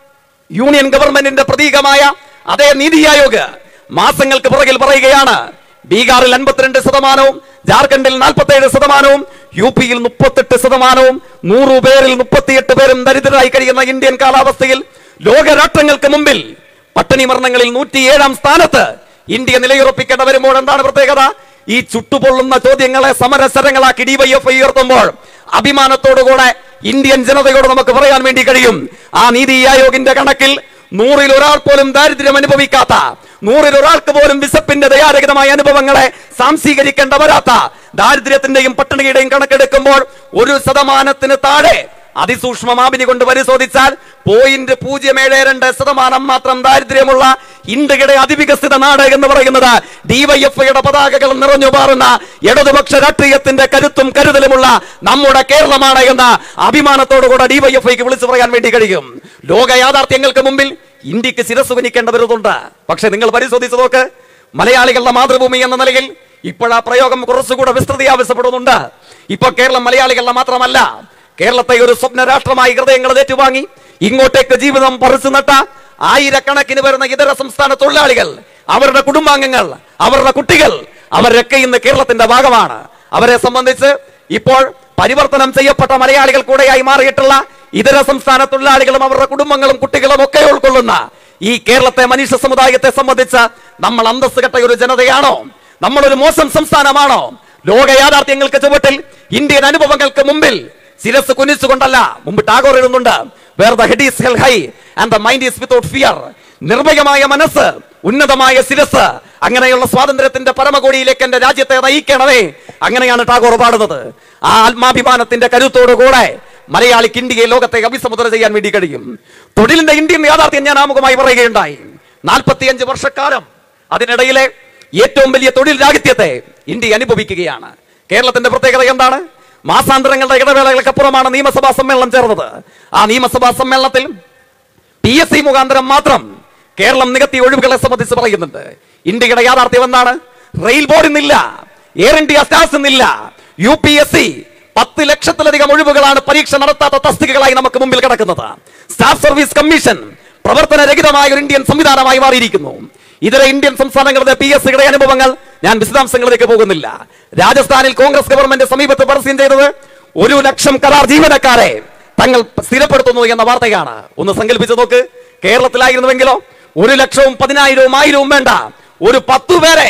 യൂണിയൻ ഗവൺമെന്റിന്റെ പ്രതീകമായ അതേ നീതി ആയോഗ് മാസങ്ങൾക്ക് പുറകിൽ പറയുകയാണ് ബീഹാറിൽ അൻപത്തിരണ്ട് ശതമാനവും ജാർഖണ്ഡിൽ നാൽപ്പത്തേഴ് ശതമാനവും യു പിയിൽ മുപ്പത്തെട്ട് ശതമാനവും നൂറു പേരിൽ മുപ്പത്തിയെട്ട് പേരും ദരിദ്രരായി കഴിയുന്ന ഇന്ത്യൻ കാലാവസ്ഥയിൽ ലോകരാഷ്ട്രങ്ങൾക്ക് മുമ്പിൽ പട്ടിണി മരണങ്ങളിൽ നൂറ്റിയേഴാം സ്ഥാനത്ത് ഇന്ത്യ നിലയുറപ്പിക്കേണ്ട വരുമ്പോൾ എന്താണ് പ്രത്യേകത ഈ ചുട്ടുപൊള്ളുന്ന ചോദ്യങ്ങളെ സമരസരങ്ങളാക്കി ഡിവൈഎഫ് ഉയർത്തുമ്പോൾ അഭിമാനത്തോടുകൂടെ ഇന്ത്യൻ ജനതയോട് നമുക്ക് പറയാൻ വേണ്ടി കഴിയും ആ നീതി ആയോഗിന്റെ കണക്കിൽ നൂറിൽ ഒരാൾ പോലും ദാരിദ്ര്യം അനുഭവിക്കാത്ത നൂറിൽ ഒരാൾക്ക് പോലും വിശപ്പിന്റെ ദയാരഹിതമായ അനുഭവങ്ങളെ സാംശീകരിക്കേണ്ട വരാത്ത ദാരിദ്ര്യത്തിന്റെയും പട്ടിണിയുടെയും കണക്കെടുക്കുമ്പോൾ ഒരു ശതമാനത്തിന് താഴെ അതിസൂക്ഷ്മ മാപിനി കൊണ്ട് പരിശോധിച്ചാൽ പോയിന്റ് പൂജ്യം ഏഴ് രണ്ട് ശതമാനം മാത്രം ദാരിദ്ര്യമുള്ള ഇന്ത്യയുടെ അതിവികസിത നാട് എന്ന് പറയുന്നത് ഡിവൈഎഫ്ഐയുടെ പതാകകൾ നിറഞ്ഞു പാറുന്ന ഇടതുപക്ഷ രാഷ്ട്രീയത്തിന്റെ കരുത്തും കരുതലുമുള്ള നമ്മുടെ കേരളമാണ് എന്ന അഭിമാനത്തോടുകൂടെ ഡിവൈഎഫ്ഐക്ക് വിളിച്ചു പറയാൻ വേണ്ടി കഴിയും ലോക യാഥാർത്ഥ്യങ്ങൾക്ക് മുമ്പിൽ ഇന്ത്യക്ക് ശിരസ് കുനിക്കേണ്ട വരുന്നുണ്ട് പക്ഷെ നിങ്ങൾ പരിശോധിച്ചു നോക്ക് മലയാളികളുടെ മാതൃഭൂമി എന്ന നിലയിൽ ഇപ്പോഴാ പ്രയോഗം കുറച്ചുകൂടെ വിസ്തൃതി ആവശ്യപ്പെടുന്നുണ്ട് ഇപ്പൊ കേരളം മലയാളികളുടെ മാത്രമല്ല കേരളത്തെ ഒരു സ്വപ്ന രാഷ്ട്രമായി ഹൃദയങ്ങൾ ഏറ്റുവാങ്ങി ഇങ്ങോട്ടേക്ക് ജീവിതം പറിച്ചു നട്ട ആയിരക്കണക്കിന് വരുന്ന ഇതര സംസ്ഥാന തൊഴിലാളികൾ അവരുടെ കുടുംബാംഗങ്ങൾ അവരുടെ കുട്ടികൾ അവരൊക്കെ ഇന്ന് കേരളത്തിന്റെ ഭാഗമാണ് അവരെ സംബന്ധിച്ച് ഇപ്പോൾ പരിവർത്തനം ചെയ്യപ്പെട്ട മലയാളികൾ കൂടെയായി മാറിയിട്ടുള്ള ഇതര സംസ്ഥാന തൊഴിലാളികളും അവരുടെ കുടുംബങ്ങളും കുട്ടികളും ഒക്കെ ഉൾക്കൊള്ളുന്ന ഈ കേരളത്തെ മനുഷ്യ സമുദായത്തെ സംബന്ധിച്ച് നമ്മൾ അന്തസ് കെട്ട ഒരു ജനതയാണോ നമ്മളൊരു മോശം സംസ്ഥാനമാണോ ലോക യാഥാർത്ഥ്യങ്ങൾക്ക് ചുവട്ടിൽ ഇന്ത്യൻ അനുഭവങ്ങൾക്ക് മുമ്പിൽ ശിരസ് കുനിച്ചുകൊണ്ടല്ല മുമ്പ് ടാഗോർ എഴുതുന്നുണ്ട് where the head is held high and the mind is without fear നിർഭയമായ മനസ്സ് ഉന്നതമായ ശിരസ് അങ്ങനെയുള്ള സ്വാതന്ത്ര്യത്തിന്റെ പരമകോടിയിലേക്ക് എന്റെ രാജ്യത്തെ നയിക്കണമേ അങ്ങനെയാണ് ടാഗോർ പാടുന്നത് ആ ആത്മാഭിമാനത്തിന്റെ കരുത്തോടുകൂടെ മലയാളിക്ക് ഇന്ത്യയെ ലോകത്തെ അഭിസമുദ്ര ചെയ്യാൻ വേണ്ടി കഴിയും തൊഴിലിന്റെ ഇന്ത്യൻ യാഥാർത്ഥ്യം ഞാൻ ആമുഖമായി പറയുകയുണ്ടായി നാൽപ്പത്തിയഞ്ച് വർഷക്കാലം അതിനിടയിലെ ഏറ്റവും വലിയ തൊഴിൽ രാഹിത്യത്തെ ഇന്ത്യ അനുഭവിക്കുകയാണ് കേരളത്തിന്റെ പ്രത്യേകത എന്താണ് മാസാന്തരങ്ങളുടെ ഇടവേളകൾക്കപ്പുറമാണ് നിയമസഭാ സമ്മേളനം ചേർന്നത് ആ നിയമസഭാ സമ്മേളനത്തിൽ പി എസ് സി മുഖാന്തരം മാത്രം കേരളം നികത്തിയ ഒഴിവുകളെ സംബന്ധിച്ച് പറയുന്നുണ്ട് ഇന്ത്യയുടെ യാഥാർത്ഥ്യം എന്താണ് റെയിൽ ബോർഡ് ഇന്നില്ല എയർ ഇന്ത്യ സ്റ്റാർസ് ഇന്നില്ല യു പി എസ് സി പത്ത് ലക്ഷത്തിലധികം ഒഴിവുകളാണ് പരീക്ഷ നടത്താത്ത തസ്തികകളായി നമുക്ക് മുമ്പിൽ കിടക്കുന്നത് സ്റ്റാഫ് സർവീസ് കമ്മീഷൻ പ്രവർത്തനരഹിതമായ ഒരു ഇന്ത്യൻ സംവിധാനമായി മാറിയിരിക്കുന്നു ഇതര ഇന്ത്യൻ സംസ്ഥാനങ്ങളുടെ പി എസ് സിയുടെ അനുഭവങ്ങൾ ഞാൻ വിശദാംശങ്ങളിലേക്ക് പോകുന്നില്ല രാജസ്ഥാനിൽ കോൺഗ്രസ് ഗവൺമെന്റ് സമീപത്ത് പരസ്യം ചെയ്തത് ഒരു ലക്ഷം കരാർ ജീവനക്കാരെ തങ്ങൾ സ്ഥിരപ്പെടുത്തുന്നു എന്ന വാർത്തയാണ് ഒന്ന് സങ്കല്പിച്ചു നോക്ക് കേരളത്തിലായിരുന്നുവെങ്കിലോ ഒരു ലക്ഷവും പതിനായിരവും ആയിരവും വേണ്ട ഒരു പത്തു പേരെ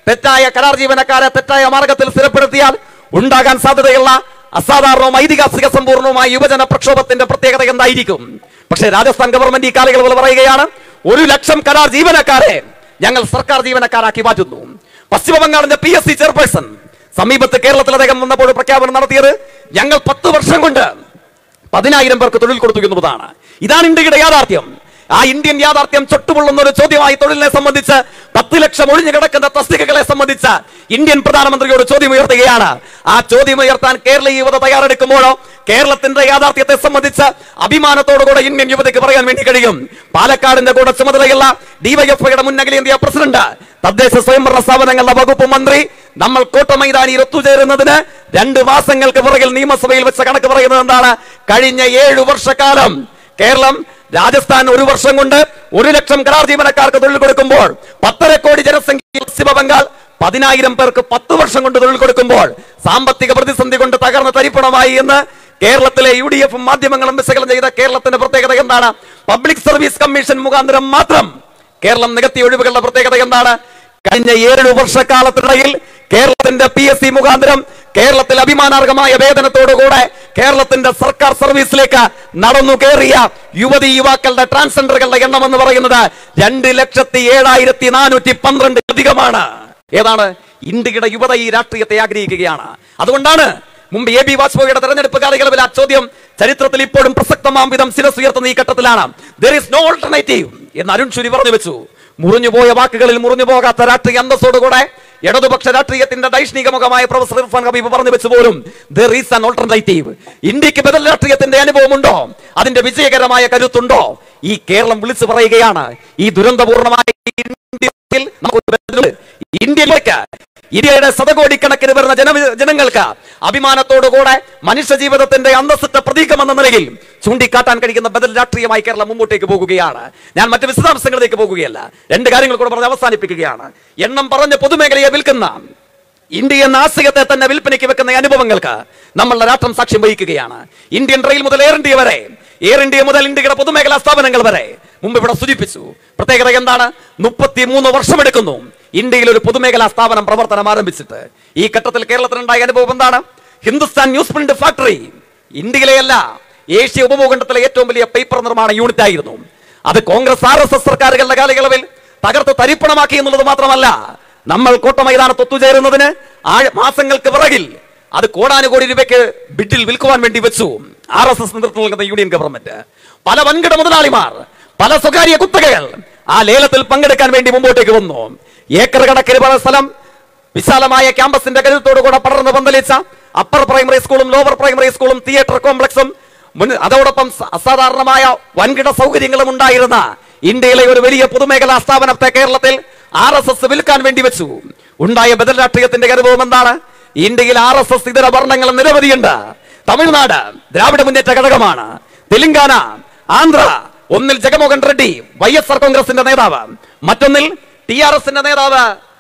തെറ്റായ കരാർ ജീവനക്കാരെ തെറ്റായ മാർഗത്തിൽ സ്ഥിരപ്പെടുത്തിയാൽ ഉണ്ടാകാൻ സാധ്യതയുള്ള അസാധാരണവും ഐതിഹാസിക സമ്പൂർണവുമായ യുവജന പ്രക്ഷോഭത്തിന്റെ പ്രത്യേകത എന്തായിരിക്കും പക്ഷേ രാജസ്ഥാൻ ഗവൺമെന്റ് ഈ കാലയളവിൽ പറയുകയാണ് ഒരു ലക്ഷം കരാർ ജീവനക്കാരെ ഞങ്ങൾ സർക്കാർ ജീവനക്കാരാക്കി മാറ്റുന്നു പശ്ചിമ ബംഗാളിന്റെ പി എസ് സി ചെയർപേഴ്സൺ സമീപത്ത് കേരളത്തിൽ അദ്ദേഹം വന്നപ്പോൾ പ്രഖ്യാപനം നടത്തിയത് ഞങ്ങൾ പത്ത് വർഷം കൊണ്ട് പതിനായിരം പേർക്ക് തൊഴിൽ കൊടുത്തു എന്നുള്ളതാണ് ഇതാണ് ഇന്ത്യയുടെ യാഥാർത്ഥ്യം ആ ഇന്ത്യൻ യാഥാർത്ഥ്യം ചൊട്ടുപൊള്ളുന്ന ഒരു ചോദ്യമായി തൊഴിലിനെ സംബന്ധിച്ച് പത്ത് ലക്ഷം ഒഴിഞ്ഞു കിടക്കുന്ന തസ്തികകളെ സംബന്ധിച്ച് ഇന്ത്യൻ പ്രധാനമന്ത്രിയോട് ചോദ്യം ഉയർത്തുകയാണ് ആ ചോദ്യം ഉയർത്താൻ കേരള യുവത തയ്യാറെടുക്കുമ്പോഴോ കേരളത്തിന്റെ യാഥാർത്ഥ്യത്തെ സംബന്ധിച്ച് അഭിമാനത്തോടുകൂടെ ഇന്ത്യൻ യുവതയ്ക്ക് പറയാൻ വേണ്ടി കഴിയും പാലക്കാടിന്റെ കൂടെ ചുമതലയുള്ള ഡിവൈഎഫ്ഐയുടെ മുൻ അഖിലേന്ത്യാ പ്രസിഡന്റ് തദ്ദേശ സ്വയംഭരണ സ്ഥാപനങ്ങളുടെ വകുപ്പ് മന്ത്രി നമ്മൾ കോട്ടമൈതാനിയിൽ ഒത്തുചേരുന്നതിന് രണ്ട് മാസങ്ങൾക്ക് പുറകിൽ നിയമസഭയിൽ വെച്ച കണക്ക് പറയുന്നത് എന്താണ് കഴിഞ്ഞ ഏഴു വർഷക്കാലം കേരളം രാജസ്ഥാൻ ഒരു വർഷം കൊണ്ട് ഒരു ലക്ഷം കരാർ ജീവനക്കാർക്ക് തൊഴിൽ കൊടുക്കുമ്പോൾ പത്തര കോടി ജനസംഖ്യ പശ്ചിമ ബംഗാൾ പതിനായിരം പേർക്ക് പത്ത് വർഷം കൊണ്ട് തൊഴിൽ കൊടുക്കുമ്പോൾ സാമ്പത്തിക പ്രതിസന്ധി കൊണ്ട് തകർന്ന തരിപ്പണമായി എന്ന് കേരളത്തിലെ യു ഡി എഫും മാധ്യമങ്ങളും വിശകലനം ചെയ്ത കേരളത്തിന്റെ പ്രത്യേകത എന്താണ് പബ്ലിക് സർവീസ് കമ്മീഷൻ മുഖാന്തരം മാത്രം കേരളം നികത്തിയ ഒഴിവുകളുടെ പ്രത്യേകത എന്താണ് കഴിഞ്ഞ ഏഴു വർഷക്കാലത്തിനിടയിൽ കേരളത്തിന്റെ പി എസ് സി മുഖാന്തരം കേരളത്തിൽ അഭിമാനാർഹമായ വേതനത്തോടുകൂടെ കേരളത്തിന്റെ സർക്കാർ സർവീസിലേക്ക് നടന്നു കയറിയ യുവതി യുവാക്കളുടെ ട്രാൻസ്ജെൻഡറുകളുടെ എണ്ണം എന്ന് പറയുന്നത് രണ്ട് ലക്ഷത്തി ഏഴായിരത്തി നാനൂറ്റി പന്ത്രണ്ട് അധികമാണ് ഏതാണ് ഇന്ത്യയുടെ യുവത ഈ രാഷ്ട്രീയത്തെ ആഗ്രഹിക്കുകയാണ് അതുകൊണ്ടാണ് മുമ്പ് എ ബി വാജ്പേയിയുടെ തെരഞ്ഞെടുപ്പ് കാലയളവിൽ ആ ചോദ്യം ചരിത്രത്തിൽ ഇപ്പോഴും പ്രസക്തമാം വിധം ശിരസ് ഉയർത്തുന്ന ഈ ഘട്ടത്തിലാണ് ദർ ഇസ് നോ ഓൾട്ടർനേറ്റീവ് എന്ന് അരുൺ ഷുരി പറഞ്ഞു വെച്ചു മുറിഞ്ഞുപോയ വാക്കുകളിൽ മുറിഞ്ഞു പോകാത്ത രാഷ്ട്രീയ അന്തസ്സോടുകൂടെ ഇടതുപക്ഷ രാഷ്ട്രീയത്തിന്റെ ദൈഷ്ണിക മുഖമായ പ്രൊഫസർ ഇർഫാൻ ഹബീബ് പറഞ്ഞു വെച്ചു പോലും ദർ ഈസ് ആൻ ഓൾട്ടർനേറ്റീവ് ഇന്ത്യക്ക് ബദൽ രാഷ്ട്രീയത്തിന്റെ അനുഭവമുണ്ടോ അതിന്റെ വിജയകരമായ കരുത്തുണ്ടോ ഈ കേരളം വിളിച്ചു പറയുകയാണ് ഈ ദുരന്തപൂർണമായ ഇന്ത്യയിൽ നമുക്കൊരു ബദലുണ്ട്. ഇന്ത്യയിലേക്ക് ഇന്ത്യയുടെ ശതകോടിക്കണക്കിന് വരുന്ന ജന ജനങ്ങൾക്ക് അഭിമാനത്തോടുകൂടെ മനുഷ്യ ജീവിതത്തിന്റെ അന്തസ്സിട്ട പ്രതീകമെന്ന നിലയിൽ ചൂണ്ടിക്കാട്ടാൻ കഴിയുന്ന ബദൽ രാഷ്ട്രീയമായി കേരളം മുമ്പോട്ടേക്ക് പോകുകയാണ് ഞാൻ മറ്റു വിശദാംശങ്ങളിലേക്ക് പോകുകയല്ല രണ്ട് കാര്യങ്ങൾ കൂടെ പറഞ്ഞ് അവസാനിപ്പിക്കുകയാണ് എണ്ണം പറഞ്ഞ പൊതുമേഖലയെ വിൽക്കുന്ന ഇന്ത്യ എന്ന ആശയത്തെ തന്നെ വിൽപ്പനയ്ക്ക് വെക്കുന്ന ഈ അനുഭവങ്ങൾക്ക് നമ്മളുടെ രാഷ്ട്രം സാക്ഷ്യം വഹിക്കുകയാണ് ഇന്ത്യൻ റെയിൽ മുതൽ എയർ ഇന്ത്യ വരെ എയർ ഇന്ത്യ മുതൽ ഇന്ത്യയുടെ പൊതുമേഖലാ സ്ഥാപനങ്ങൾ വരെ മുമ്പ് ഇവിടെ സൂചിപ്പിച്ചു പ്രത്യേകത എന്താണ് മുപ്പത്തി മൂന്ന് വർഷമെടുക്കുന്നു ഇന്ത്യയിൽ ഒരു പൊതുമേഖലാ സ്ഥാപനം പ്രവർത്തനം ആരംഭിച്ചിട്ട് ഈ ഘട്ടത്തിൽ കേരളത്തിനുണ്ടായ അനുഭവം എന്താണ് ഹിന്ദുസ്ഥാൻ ന്യൂസ് പ്രിന്റ് ഫാക്ടറി ഇന്ത്യയിലെയല്ല ഏഷ്യ ഉപഭൂഖണ്ഡത്തിലെ ഏറ്റവും വലിയ പേപ്പർ നിർമ്മാണ യൂണിറ്റ് ആയിരുന്നു അത് കോൺഗ്രസ് ആർ എസ് എസ് സർക്കാരുകളുടെ കാലയളവിൽ തകർത്ത് തരിപ്പണമാക്കി എന്നുള്ളത് മാത്രമല്ല നമ്മൾ കോട്ടമൈതാനത്ത് ഒത്തുചേരുന്നതിന് ആ മാസങ്ങൾക്ക് പിറകിൽ അത് കോടാനുകോടി രൂപയ്ക്ക് ബിഡിൽ വിൽക്കുവാൻ വേണ്ടി വെച്ചു ആർ എസ് എസ് നേതൃത്വം നൽകുന്ന യൂണിയൻ ഗവൺമെന്റ് പല വൻകിട മുതലാളിമാർ പല സ്വകാര്യ കുത്തകകൾ ആ ലേലത്തിൽ പങ്കെടുക്കാൻ വേണ്ടി മുമ്പോട്ടേക്ക് വന്നു ഏക്കർ കണക്കിന് പല സ്ഥലം വിശാലമായ ക്യാമ്പസിന്റെ കരുത്തോടു കൂടെ പടർന്ന് പന്തലിച്ച അപ്പർ പ്രൈമറി സ്കൂളും ലോവർ പ്രൈമറി സ്കൂളും തിയേറ്റർ കോംപ്ലക്സും മുൻ അതോടൊപ്പം സ- അസാധാരണമായ വൻകിട സൗകര്യങ്ങളും ഉണ്ടായിരുന്ന ഇന്ത്യയിലെ ഒരു വലിയ പൊതുമേഖലാ സ്ഥാപനത്തെ കേരളത്തിൽ ആർ എസ് എസ് വിൽക്കാൻ വേണ്ടി വെച്ചു ഉണ്ടായ ബദൽ രാഷ്ട്രീയത്തിന്റെ അനുഭവം എന്താണ് ഇന്ത്യയിൽ ആർ എസ് എസ് ഇതര ഭരണങ്ങൾ നിരവധിയുണ്ട് തമിഴ്നാട് ദ്രാവിഡ മുന്നേറ്റ ഘടകമാണ് തെലങ്കാന ആന്ധ്ര ഒന്നിൽ Jaganmohan Reddy Y S R കോൺഗ്രസിന്റെ നേതാവ് മറ്റൊന്നിൽ ടി ആർ എസിന്റെ നേതാവ്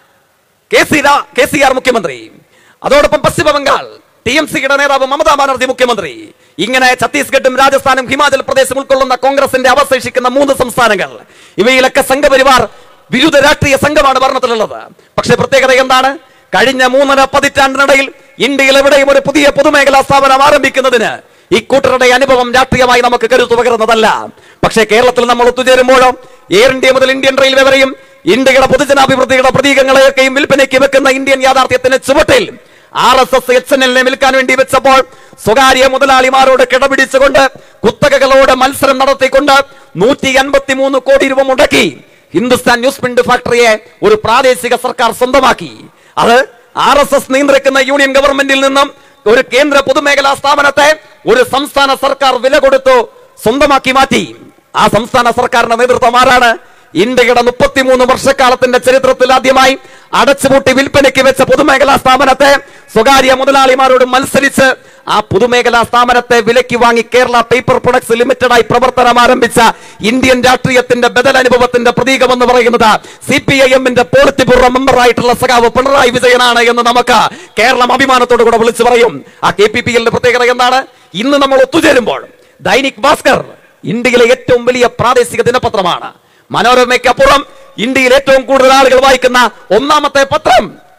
കെ സി രാ- കെ സി ആർ മുഖ്യമന്ത്രി അതോടൊപ്പം പശ്ചിമ ബംഗാൾ ടി എം സിയുടെ നേതാവ് മമതാ ബാനർജി മുഖ്യമന്ത്രി ഇങ്ങനെ ഛത്തീസ്ഗഡും രാജസ്ഥാനും ഹിമാചൽ പ്രദേശും ഉൾക്കൊള്ളുന്ന കോൺഗ്രസിന്റെ അവശേഷിക്കുന്ന മൂന്ന് സംസ്ഥാനങ്ങൾ ഇവയിലൊക്കെ സംഘപരിവാർ വിരുദ്ധ രാഷ്ട്രീയ സംഘമാണ് ഭരണത്തിലുള്ളത് പക്ഷെ പ്രത്യേകത എന്താണ് കഴിഞ്ഞ മൂന്നര പതിറ്റാണ്ടിനിടയിൽ ഇന്ത്യയിൽ എവിടെയും ഒരു പുതിയ പൊതുമേഖലാ സ്ഥാപനം ആരംഭിക്കുന്നതിന് ഇക്കൂട്ടരുടെ അനുഭവം രാഷ്ട്രീയമായി നമുക്ക് കരുത്തു പകരുന്നതല്ല പക്ഷേ കേരളത്തിൽ നമ്മൾ ഒത്തുചേരുമ്പോഴോ എയർ ഇന്ത്യ മുതൽ ഇന്ത്യൻ റെയിൽവേ വരെയും ഇന്ത്യയുടെ പൊതുജനാഭിവൃദ്ധിയുടെ പ്രതീകങ്ങളെയൊക്കെയും വിൽപ്പനയ്ക്ക് വെക്കുന്ന ഇന്ത്യൻ യാഥാർത്ഥ്യത്തിന് ചുവട്ടിൽ R S S H N എല്ലിനെ വിൽക്കാൻ വേണ്ടി വെച്ചപ്പോൾ സ്വകാര്യ മുതലാളിമാരോട് കിടപിടിച്ചുകൊണ്ട് കുത്തകകളോട് മത്സരം നടത്തിക്കൊണ്ട് നൂറ്റി അൻപത്തി മൂന്ന് കോടി രൂപ മുടക്കി ഹിന്ദുസ്ഥാൻ ന്യൂസ് പ്രിന്റ് ഫാക്ടറിയെ ഒരു പ്രാദേശിക സർക്കാർ സ്വന്തമാക്കി അത് ആർ എസ് എസ് നിയന്ത്രിക്കുന്ന യൂണിയൻ ഗവൺമെന്റിൽ നിന്നും ഒരു കേന്ദ്ര പൊതുമേഖലാ സ്ഥാപനത്തെ ഒരു സംസ്ഥാന സർക്കാർ വില കൊടുത്തു സ്വന്തമാക്കി മാറ്റി ആ സംസ്ഥാന സർക്കാരിന്റെ നേതൃത്വം ആരാണ് ഇന്ത്യയുടെ മുപ്പത്തിമൂന്ന് വർഷക്കാലത്തിന്റെ ചരിത്രത്തിൽ ആദ്യമായി അടച്ചുപൂട്ടി വിൽപ്പനയ്ക്ക് വെച്ച പൊതുമേഖലാ സ്ഥാപനത്തെ സ്വകാര്യ മുതലാളിമാരോട് മത്സരിച്ച് ആ പൊതുമേഖലാ സ്ഥാപനത്തെ വിലയ്ക്ക് വാങ്ങി കേരള പേപ്പർ പ്രൊഡക്ട്സ് ലിമിറ്റഡായി പ്രവർത്തനം ആരംഭിച്ച ഇന്ത്യൻ രാഷ്ട്രീയത്തിന്റെ ബദൽ അനുഭവത്തിന്റെ പ്രതീകമെന്ന് പറയുന്നത് സി പി ഐ എമ്മിന്റെ പോളിറ്റ് ബ്യൂറോ മെമ്പറായിട്ടുള്ള സഖാവ് പിണറായി വിജയനാണ് എന്ന് നമുക്ക് കേരളം അഭിമാനത്തോടു കൂടെ വിളിച്ചു പറയും ആ കെ പി പി എല്ലിന്റെ പ്രത്യേകത എന്താണ് ഇന്ന് നമ്മൾ ഒത്തുചേരുമ്പോൾ ദൈനിക് ഭാസ്കർ ഇന്ത്യയിലെ ഏറ്റവും വലിയ പ്രാദേശിക ദിനപത്രമാണ് മനോരമയ്ക്കപ്പുറം ഇന്ത്യയിൽ ഏറ്റവും കൂടുതൽ ആളുകൾ വായിക്കുന്ന ഒന്നാമത്തെ പത്രം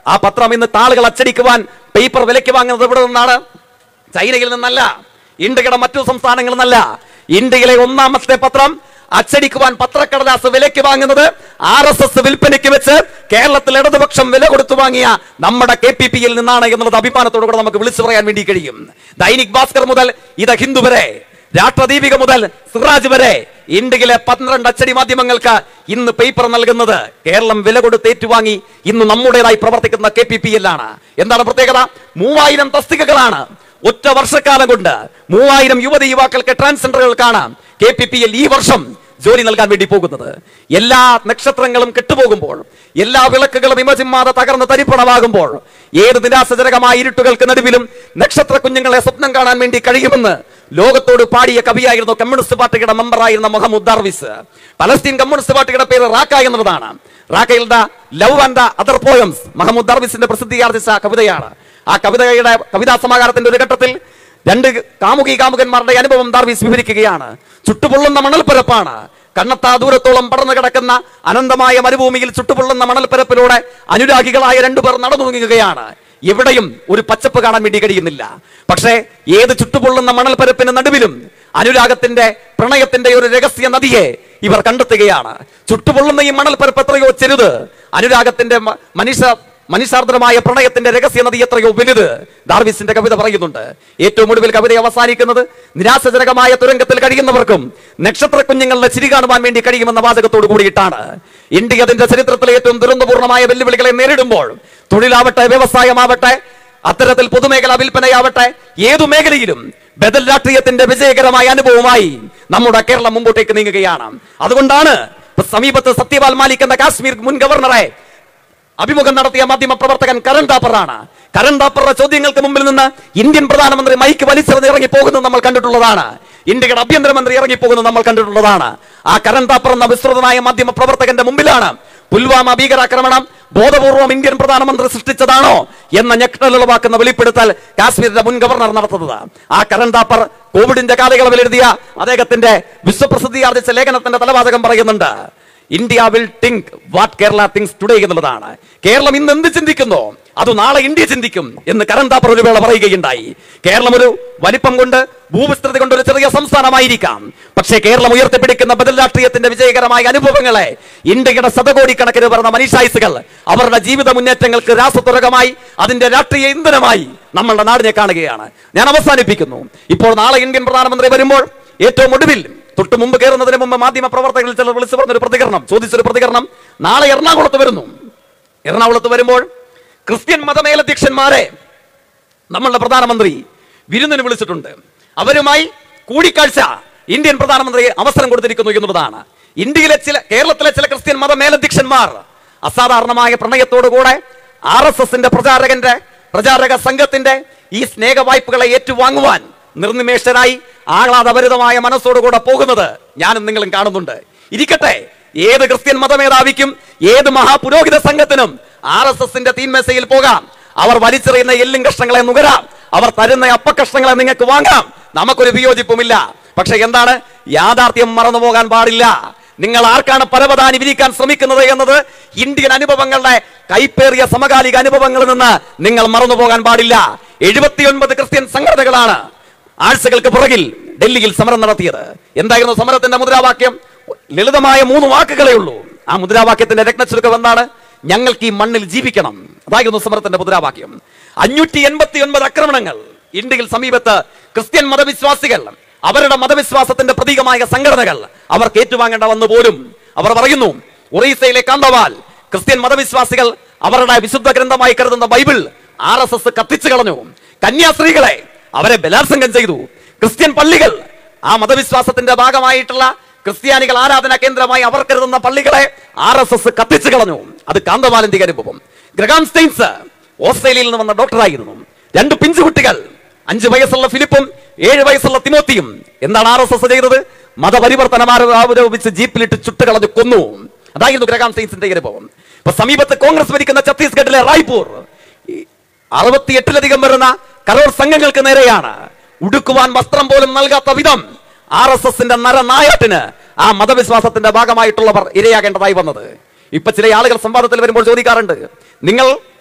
ആ പത്രം ഇന്ന് താളുകൾ അച്ചടിക്കുവാൻ പേപ്പർ വിലയ്ക്ക് വാങ്ങുന്നത് ഇവിടെ നിന്നാണ് ചൈനയിൽ നിന്നല്ല ഇന്ത്യയുടെ മറ്റു സംസ്ഥാനങ്ങളിൽ നിന്നല്ല ഇന്ത്യയിലെ ഒന്നാമത്തെ പത്രം അച്ചടിക്കുവാൻ പത്രക്കടലാസ് വിലയ്ക്ക് വാങ്ങുന്നത് ആർ എസ് എസ് വിൽപ്പനയ്ക്ക് വെച്ച് കേരളത്തിൽ ഇടതുപക്ഷം വില കൊടുത്തു വാങ്ങിയ നമ്മുടെ കെ പി പിയിൽ നിന്നാണ് എന്നുള്ളത് അഭിമാനത്തോടു കൂടെ നമുക്ക് വിളിച്ചു പറയാൻ വേണ്ടി കഴിയും ദൈനിക് ഭാസ്കർ മുതൽ ഇത് ഹിന്ദു വരെ രാഷ്ട്രദീപിക മുതൽ സിറാജ് വരെ ഇന്ത്യയിലെ പന്ത്രണ്ട് അച്ചടി മാധ്യമങ്ങൾക്ക് ഇന്ന് പേപ്പർ നൽകുന്നത് കേരളം വില കൊടുത്ത് ഏറ്റുവാങ്ങി ഇന്ന് നമ്മുടേതായി പ്രവർത്തിക്കുന്ന കെ പി പി എല്ലാണ് എന്താണ് പ്രത്യേകത മൂവായിരം തസ്തികകളാണ് ഒറ്റ വർഷക്കാലം കൊണ്ട് മൂവായിരം യുവതി യുവാക്കൾക്ക് ട്രാൻസ്ജെൻഡറുകൾക്കാണ് കെ പി പി എൽ ഈ വർഷം ജോലി നൽകാൻ വേണ്ടി പോകുന്നത് എല്ലാ നക്ഷത്രങ്ങളും കെട്ടുപോകുമ്പോൾ എല്ലാ വിളക്കുകളും ഇമചിമ്മാതെ തകർന്ന് തരിപ്പണമാകുമ്പോൾ ഏത് നിരാശജനകമായ ഇരുട്ടുകൾക്ക് നടുവിലും നക്ഷത്ര കുഞ്ഞുങ്ങളെ സ്വപ്നം കാണാൻ വേണ്ടി കഴിയുമെന്ന് ലോകത്തോട് പാടിയ കവിയായിരുന്നു കമ്മ്യൂണിസ്റ്റ് പാർട്ടിയുടെ മെമ്പറായിരുന്ന മുഹമ്മദ് ദാർവിസ് പലസ്തീൻ കമ്മ്യൂണിസ്റ്റ് പാർട്ടിയുടെ പേര് റാക്ക എന്നുള്ളതാണ് റാക്കയിൽ the love and the other poems Mahmoud ദാർവിസിന്റെ പ്രസിദ്ധീകരിച്ച കവിതയാണ് ആ കവിതയുടെ കവിതാ സമാഹാരത്തിന്റെ ഒരു ഘട്ടത്തിൽ രണ്ട് കാമുകി കാമുകന്മാരുടെ അനുഭവം ദാർവീസ് വിവരിക്കുകയാണ് ചുട്ടുപൊള്ളുന്ന മണൽപ്പരപ്പാണ് കണ്ണത്താ ദൂരത്തോളം പടർന്നു കിടക്കുന്ന അനന്തമായ മരുഭൂമിയിൽ ചുട്ടുപൊള്ളുന്ന മണൽപ്പരപ്പിലൂടെ അനുരാഗികളായ രണ്ടുപേർ നടന്നു നീങ്ങുകയാണ് എവിടെയും ഒരു പച്ചപ്പ് കാണാൻ വേണ്ടി കഴിയുന്നില്ല പക്ഷേ ഏത് ചുട്ടുപൊള്ളുന്ന മണൽപ്പരപ്പിന് നടുവിലും അനുരാഗത്തിന്റെ പ്രണയത്തിന്റെ ഒരു രഹസ്യ നദിയെ ഇവർ കണ്ടെത്തുകയാണ് ചുട്ടുപൊള്ളുന്ന ഈ മണൽപ്പരപ്പ് എത്രയോ ചെറുത് അനുരാഗത്തിന്റെ മ- മനുഷ്യ മനുഷ്യാർദ്രമായ പ്രണയത്തിന്റെ രഹസ്യ നദി എത്രയോ വലുത് ഡാർവിസിന്റെ കവിത പറയുന്നുണ്ട് ഏറ്റവും ഒടുവിൽ കവിത അവസാനിക്കുന്നത് നിരാശജനകമായ തുരങ്കത്തിൽ കഴിയുന്നവർക്കും നക്ഷത്ര കുഞ്ഞുങ്ങളുടെ ചിരി കാണുവാൻ വേണ്ടി കഴിയുമെന്ന വാചകത്തോട് കൂടിയിട്ടാണ് ഇന്ത്യ അതിന്റെ ചരിത്രത്തിലെ ഏറ്റവും ദുരന്തപൂർണ്ണമായ വെല്ലുവിളികളെ നേരിടുമ്പോൾ തൊഴിലാവട്ടെ വ്യവസായമാവട്ടെ അത്തരത്തിൽ പൊതുമേഖല വിൽപ്പനയാവട്ടെ ഏതു മേഖലയിലും ബദൽ രാഷ്ട്രീയത്തിന്റെ വിജയകരമായ അനുഭവമായി നമ്മുടെ കേരളം മുമ്പോട്ടേക്ക് നീങ്ങുകയാണ് അതുകൊണ്ടാണ് ഇപ്പൊ സമീപത്ത് സത്യപാൽ മാലിക് എന്ന കാശ്മീർ മുൻ ഗവർണറെ അഭിമുഖം നടത്തിയ മാധ്യമ പ്രവർത്തകൻ കരൺ താപ്പറാണ് കരൺ താപ്പറുടെ ചോദ്യങ്ങൾക്ക് മുമ്പിൽ നിന്ന് ഇന്ത്യൻ പ്രധാനമന്ത്രി മൈക്ക് വലിച്ചെറിഞ്ഞ് ഇറങ്ങി പോകുന്നത് നമ്മൾ കണ്ടിട്ടുള്ളതാണ് ഇന്ത്യയുടെ ആഭ്യന്തരമന്ത്രി ഇറങ്ങി പോകുന്നത് നമ്മൾ കണ്ടിട്ടുള്ളതാണ് ആ കരൺ താപ്പർ എന്ന വിസ്തൃതനായ മാധ്യമ പ്രവർത്തകന്റെ മുമ്പിലാണ് പുൽവാമ ഭീകരാക്രമണം ബോധപൂർവം ഇന്ത്യൻ പ്രധാനമന്ത്രി സൃഷ്ടിച്ചതാണോ എന്ന ഞെട്ടലുളവാക്കുന്ന വെളിപ്പെടുത്തൽ കാശ്മീരിന്റെ മുൻ ഗവർണർ നടത്തുന്നത് ആ കരൺ താപ്പർ കോവിഡിന്റെ കാലയളവിൽ എഴുതിയ അദ്ദേഹത്തിന്റെ വിശ്വപ്രസിദ്ധി ആർജിച്ച ലേഖനത്തിന്റെ തലവാചകം പറയുന്നുണ്ട് India will think what Kerala thinks today എന്നുള്ളതാണ് കേരളം ഇന്ന് എന്ത് ചിന്തിക്കുന്നോ അത് നാളെ ഇന്ത്യ ചിന്തിക്കും എന്ന് കരൺ താപ്പർ ഒരു വേള പറയുകയുണ്ടായി കേരളം ഒരു വലിപ്പം കൊണ്ട് ഭൂവിസ്തൃതി കൊണ്ട് ഒരു ചെറിയ സംസ്ഥാനമായിരിക്കാം പക്ഷേ കേരളം ഉയർത്തിപ്പിടിക്കുന്ന ബദൽ രാഷ്ട്രീയത്തിന്റെ വിജയകരമായ അനുഭവങ്ങളെ ഇന്ത്യയുടെ ശതകോടിക്കണക്കിന് പറഞ്ഞ മനീഷായുസുകൾ അവരുടെ ജീവിത മുന്നേറ്റങ്ങൾക്ക് രാസതുരകമായി അതിന്റെ രാഷ്ട്രീയ ഇന്ധനമായി നമ്മളുടെ നാടിനെ കാണുകയാണ് ഞാൻ അവസാനിപ്പിക്കുന്നു ഇപ്പോൾ നാളെ ഇന്ത്യൻ പ്രധാനമന്ത്രി വരുമ്പോൾ ഏറ്റവും ഒടുവിൽ തൊട്ട് മുമ്പ് കയറുന്നതിന് മുമ്പ് മാധ്യമ പ്രവർത്തകരിൽ ചിലർ വിളിച്ചു പറഞ്ഞൊരു പ്രതികരണം ചോദിച്ചൊരു പ്രതികരണം നാളെ എറണാകുളത്ത് വരുന്നു എറണാകുളത്ത് വരുമ്പോൾ ക്രിസ്ത്യൻ മതമേലധ്യക്ഷന്മാരെ നമ്മളുടെ പ്രധാനമന്ത്രി വിരുന്നിന് വിളിച്ചിട്ടുണ്ട് അവരുമായി കൂടിക്കാഴ്ച ഇന്ത്യൻ പ്രധാനമന്ത്രി അവസരം കൊടുത്തിരിക്കുന്നു എന്നുള്ളതാണ് ഇന്ത്യയിലെ ചില കേരളത്തിലെ ചില ക്രിസ്ത്യൻ മത മേലധ്യക്ഷന്മാർ അസാധാരണമായ പ്രണയത്തോടുകൂടെ ആർ എസ് എസിന്റെ പ്രചാരകന്റെ പ്രചാരക സംഘത്തിന്റെ ഈ സ്നേഹ വായ്പകളെ ഏറ്റുവാങ്ങുവാൻ നിർനിമേഷനായി ആഹ്ലാദഭരിതമായ മനസ്സോടുകൂടെ പോകുന്നത് ഞാനും നിങ്ങളും കാണുന്നുണ്ട് ഇരിക്കട്ടെ ഏത് ക്രിസ്ത്യൻ മതമേധാവിക്കും ഏത് മഹാപുരോഹിത സംഘത്തിനും ആർ എസ് എസിന്റെ തീന്മേശയിൽ പോകാം അവർ വലിച്ചെറിയുന്ന എല്ലും കഷ്ണങ്ങളെ നുകരാം അവർ തരുന്ന അപ്പക്കഷ്ണങ്ങളെ നിങ്ങൾക്ക് വാങ്ങാം നമുക്കൊരു വിയോജിപ്പുമില്ല പക്ഷെ എന്താണ് യാഥാർത്ഥ്യം മറന്നു പോകാൻ പാടില്ല നിങ്ങൾ ആർക്കാണ് പരവതാനി വിരിക്കാൻ ശ്രമിക്കുന്നത് എന്നത് ഇന്ത്യൻ അനുഭവങ്ങളുടെ കൈപ്പേറിയ സമകാലിക അനുഭവങ്ങളിൽ നിന്ന് നിങ്ങൾ മറന്നു പോകാൻ പാടില്ല എഴുപത്തിയൊൻപത് ക്രിസ്ത്യൻ സംഘടനകളാണ് ആഴ്ചകൾക്ക് പുറകിൽ ഡൽഹിയിൽ സമരം നടത്തിയത് എന്തായിരുന്നു സമരത്തിന്റെ മുദ്രാവാക്യം ലളിതമായ മൂന്ന് വാക്കുകളേ ഉള്ളൂ ആ മുദ്രാവാക്യത്തിന്റെ രത്നച്ചുരുക്കം എന്താണ് ഞങ്ങൾക്ക് ഈ മണ്ണിൽ ജീവിക്കണം അതായിരുന്നു സമരത്തിന്റെ മുദ്രാവാക്യം അഞ്ഞൂറ്റി എൺപത്തി ഒൻപത് ആക്രമണങ്ങൾ ഇന്ത്യയിൽ സമീപത്ത് ക്രിസ്ത്യൻ മതവിശ്വാസികൾ അവരുടെ മതവിശ്വാസത്തിന്റെ പ്രതീകമായ സംഘടനകൾ അവർക്ക് ഏറ്റുവാങ്ങേണ്ട വന്നു പോലും അവർ പറയുന്നു ഒറീസയിലെ കാന്തവാൽ ക്രിസ്ത്യൻ മതവിശ്വാസികൾ അവരുടെ വിശുദ്ധ ഗ്രന്ഥമായി കരുതുന്ന ബൈബിൾ ആർ എസ് എസ് കത്തിച്ചു കളഞ്ഞു കന്യാസ്ത്രീകളെ അവരെ ബലാത്സംഗം ചെയ്തു ക്രിസ്ത്യൻ പള്ളികൾ ആ മതവിശ്വാസത്തിന്റെ ഭാഗമായിട്ടുള്ള ക്രിസ്ത്യാനികൾ ആരാധന കേന്ദ്രമായി അവർ കരുതുന്ന പള്ളികളെ ആർ എസ് എസ് കത്തിച്ചു കളഞ്ഞു അത് കാന്തമാലന്തി അനുഭവം ഗ്രഹാം സ്റ്റെയിൻസ് ഓസ്ട്രേലിയയിൽ നിന്ന് വന്ന ഡോക്ടറായിരുന്നു രണ്ട് പിഞ്ചുകുട്ടികൾ അഞ്ച് വയസ്സുള്ള ഫിലിപ്പും ഏഴ് വയസ്സുള്ള തിമോത്തിയും എന്താണ് ആർ എസ് എസ് ചെയ്തത് മതപരിവർത്തനം ആരോ- ആരോപിച്ച് ജീപ്പിലിട്ട് ചുട്ടുകളഞ്ഞ് കൊന്നു അതായിരുന്നു ഗ്രഹാം സ്റ്റെയിൻസിന്റെ അനുഭവം ഇപ്പൊ സമീപത്ത് കോൺഗ്രസ് ഭരിക്കുന്ന ഛത്തീസ്ഗഡിലെ റായ്പൂർ ഈ അറുപത്തിയെട്ടിലധികം വരുന്ന കരോർ സംഘങ്ങൾക്ക് നേരെയാണ് ഉടുക്കുവാൻ വസ്ത്രം പോലും നൽകാത്ത വിധം ആർ എസ് എസിന്റെ നരനായട്ടിന് ആ മതവിശ്വാസത്തിന്റെ ഭാഗമായിട്ടുള്ളവർ ഇരയാകേണ്ടതായി വന്നത് ഇപ്പൊ ചില ആളുകൾ സംവാദത്തിൽ വരുമ്പോൾ ചോദിക്കാറുണ്ട് നിങ്ങൾ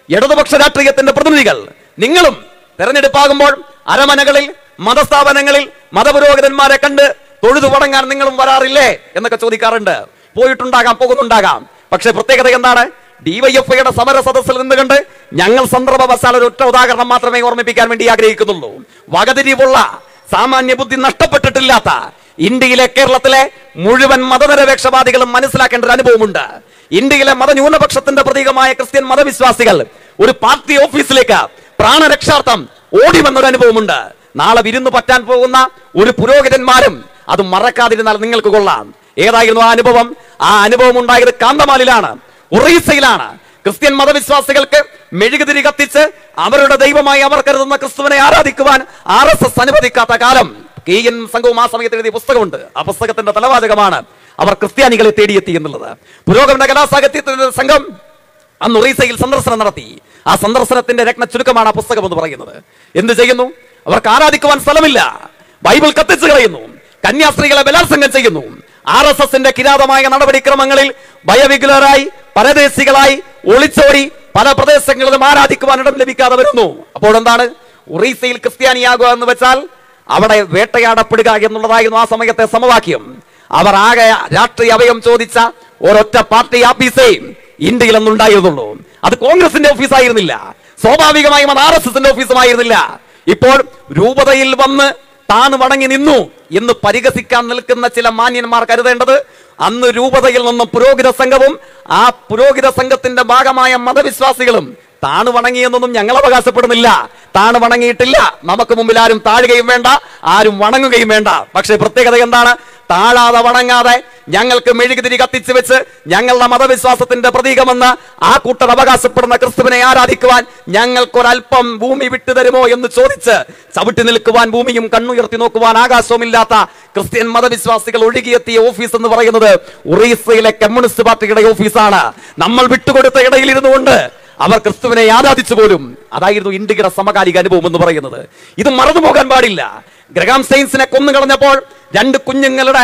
ഇടതുപക്ഷ രാഷ്ട്രീയത്തിന്റെ പ്രതിനിധികൾ നിങ്ങളും തെരഞ്ഞെടുപ്പാകുമ്പോൾ അരമനകളിൽ മതസ്ഥാപനങ്ങളിൽ മതപുരോഹിതന്മാരെ കണ്ട് തൊഴുതു വടങ്ങാൻ നിങ്ങളും വരാറില്ലേ എന്നൊക്കെ ചോദിക്കാറുണ്ട് പോയിട്ടുണ്ടാകാം പോകുന്നുണ്ടാകാം പക്ഷെ പ്രത്യേകത എന്താണ് ഡിവൈഎഫ്ഐയുടെ സമര സദസ്സിൽ നിന്നുകൊണ്ട് ഞങ്ങൾ സന്ദർഭവശാൽ ഒരു ഒറ്റ ഉദാഹരണം മാത്രമേ ഓർമ്മിപ്പിക്കാൻ വേണ്ടി ആഗ്രഹിക്കുന്നുള്ളൂ വകതിരിവുള്ള സാമാന്യ ബുദ്ധി നഷ്ടപ്പെട്ടിട്ടില്ലാത്ത ഇന്ത്യയിലെ കേരളത്തിലെ മുഴുവൻ മതനിരപേക്ഷവാദികളും മനസ്സിലാക്കേണ്ട ഒരു അനുഭവമുണ്ട് ഇന്ത്യയിലെ മതന്യൂനപക്ഷത്തിന്റെ പ്രതീകമായ ക്രിസ്ത്യൻ മതവിശ്വാസികൾ ഒരു പാർട്ടി ഓഫീസിലേക്ക് പ്രാണരക്ഷാർത്ഥം ഓടി വന്നൊരു അനുഭവമുണ്ട് നാളെ വിരുന്നു പറ്റാൻ പോകുന്ന ഒരു പുരോഹിതന്മാരും അത് മറക്കാതിരുന്നാൽ നിങ്ങൾക്ക് കൊള്ളാം ഏതായിരുന്നു ആ അനുഭവം ആ അനുഭവം ഉണ്ടായത് കാന്തമാലിലാണ് ഒറീസയിലാണ് ക്രിസ്ത്യൻ മതവിശ്വാസികൾക്ക് മെഴുകുതിരി കത്തിച്ച് അവരുടെ ദൈവമായി അവർ കരുതുന്ന ക്രിസ്തുവിനെ ആരാധിക്കുവാൻ ആർ എസ് എസ് അനുവദിക്കാത്ത കാലം കെ എൻ സംഘവും ആ സമയത്ത് എഴുതിയ പുസ്തകമുണ്ട് ആ പുസ്തകത്തിന്റെ തലവാചകമാണ് അവർ ക്രിസ്ത്യാനികളെ തേടിയെത്തി എന്നുള്ളത് പുരോഗമന കലാസാഹിത്യത്തിന്റെ സംഘം അന്ന് ഒറീസയിൽ സന്ദർശനം നടത്തി ആ സന്ദർശനത്തിന്റെ രത്ന ചുരുക്കമാണ് ആ പുസ്തകം എന്ന് പറയുന്നത് എന്ത് ചെയ്യുന്നു അവർക്ക് ആരാധിക്കുവാൻ സ്ഥലമില്ല ബൈബിൾ കത്തിച്ചു കളയുന്നു കന്യാസ്ത്രീകളെ ബലാത്സംഗം ചെയ്യുന്നു ആർ എസ് എസിന്റെ കിരാതമായ നടപടിക്രമങ്ങളിൽ ഭയവികുലരായി പരദേശികളായി ഒളിച്ചോടി പല പ്രദേശങ്ങളിലും ആരാധിക്കുവാൻ ഇടം ലഭിക്കാതെ വരുന്നു അപ്പോൾ എന്താണ് ഒറീസയിൽ ക്രിസ്ത്യാനിയാകുക എന്ന് വെച്ചാൽ അവിടെ വേട്ടയാടപ്പെടുക എന്നുള്ളതായിരുന്നു ആ സമയത്തെ സമവാക്യം അവർ ആകെ രാഷ്ട്രീയ അഭയം ചോദിച്ച ഒരൊറ്റ പാർട്ടി ആഫീസേ ഇന്ത്യയിൽ അന്നുണ്ടായിരുന്നുള്ളൂ അത് കോൺഗ്രസിന്റെ ഓഫീസായിരുന്നില്ല സ്വാഭാവികമായും അത് ആർ എസ് എസിന്റെ ഓഫീസുമായിരുന്നില്ല ഇപ്പോൾ രൂപതയിൽ വന്ന് താൻ വണങ്ങി നിന്നു എന്ന് പരിഹസിക്കാൻ നിൽക്കുന്ന ചില മാന്യന്മാർ കരുതേണ്ടത് അന്ന് രൂപതയിൽ നിന്നും പുരോഹിത സംഘവും ആ പുരോഹിത സംഘത്തിന്റെ ഭാഗമായ മതവിശ്വാസികളും താണു വണങ്ങിയെന്നൊന്നും ഞങ്ങൾ അവകാശപ്പെടുന്നില്ല താണു വണങ്ങിയിട്ടില്ല നമുക്ക് മുമ്പിൽ ആരും താഴുകയും വേണ്ട ആരും വണങ്ങുകയും വേണ്ട പക്ഷേ പ്രത്യേകത എന്താണ് താഴാതെ വണങ്ങാതെ ഞങ്ങൾക്ക് മെഴുകുതിരി കത്തിച്ചു വെച്ച് ഞങ്ങളുടെ മതവിശ്വാസത്തിന്റെ പ്രതീകമെന്ന് ആ കൂട്ടർ അവകാശപ്പെടുന്ന ക്രിസ്തുവിനെ ആരാധിക്കുവാൻ ഞങ്ങൾക്കൊരല്പം ഭൂമി വിട്ടുതരുമോ എന്ന് ചോദിച്ച് ചവിട്ടി നിൽക്കുവാൻ ഭൂമിയും കണ്ണുയർത്തി നോക്കുവാൻ ആകാശവുമില്ലാത്ത ക്രിസ്ത്യൻ മതവിശ്വാസികൾ ഒഴുകിയെത്തിയ ഓഫീസ് എന്ന് പറയുന്നത് ഒറീസയിലെ കമ്മ്യൂണിസ്റ്റ് പാർട്ടിയുടെ ഓഫീസാണ് നമ്മൾ വിട്ടുകൊടുത്ത ഇടയിൽ ഇരുന്നുകൊണ്ട് അവർ ക്രിസ്തുവിനെ ആരാധിച്ചു പോലും അതായിരുന്നു ഇന്ത്യയുടെ സമകാലിക അനുഭവം എന്ന് പറയുന്നത് ഇത് മറന്നു പോകാൻ പാടില്ല ഗ്രഹാം സയൻസിനെ കൊന്നുകളഞ്ഞപ്പോൾ രണ്ട് കുഞ്ഞുങ്ങളുടെ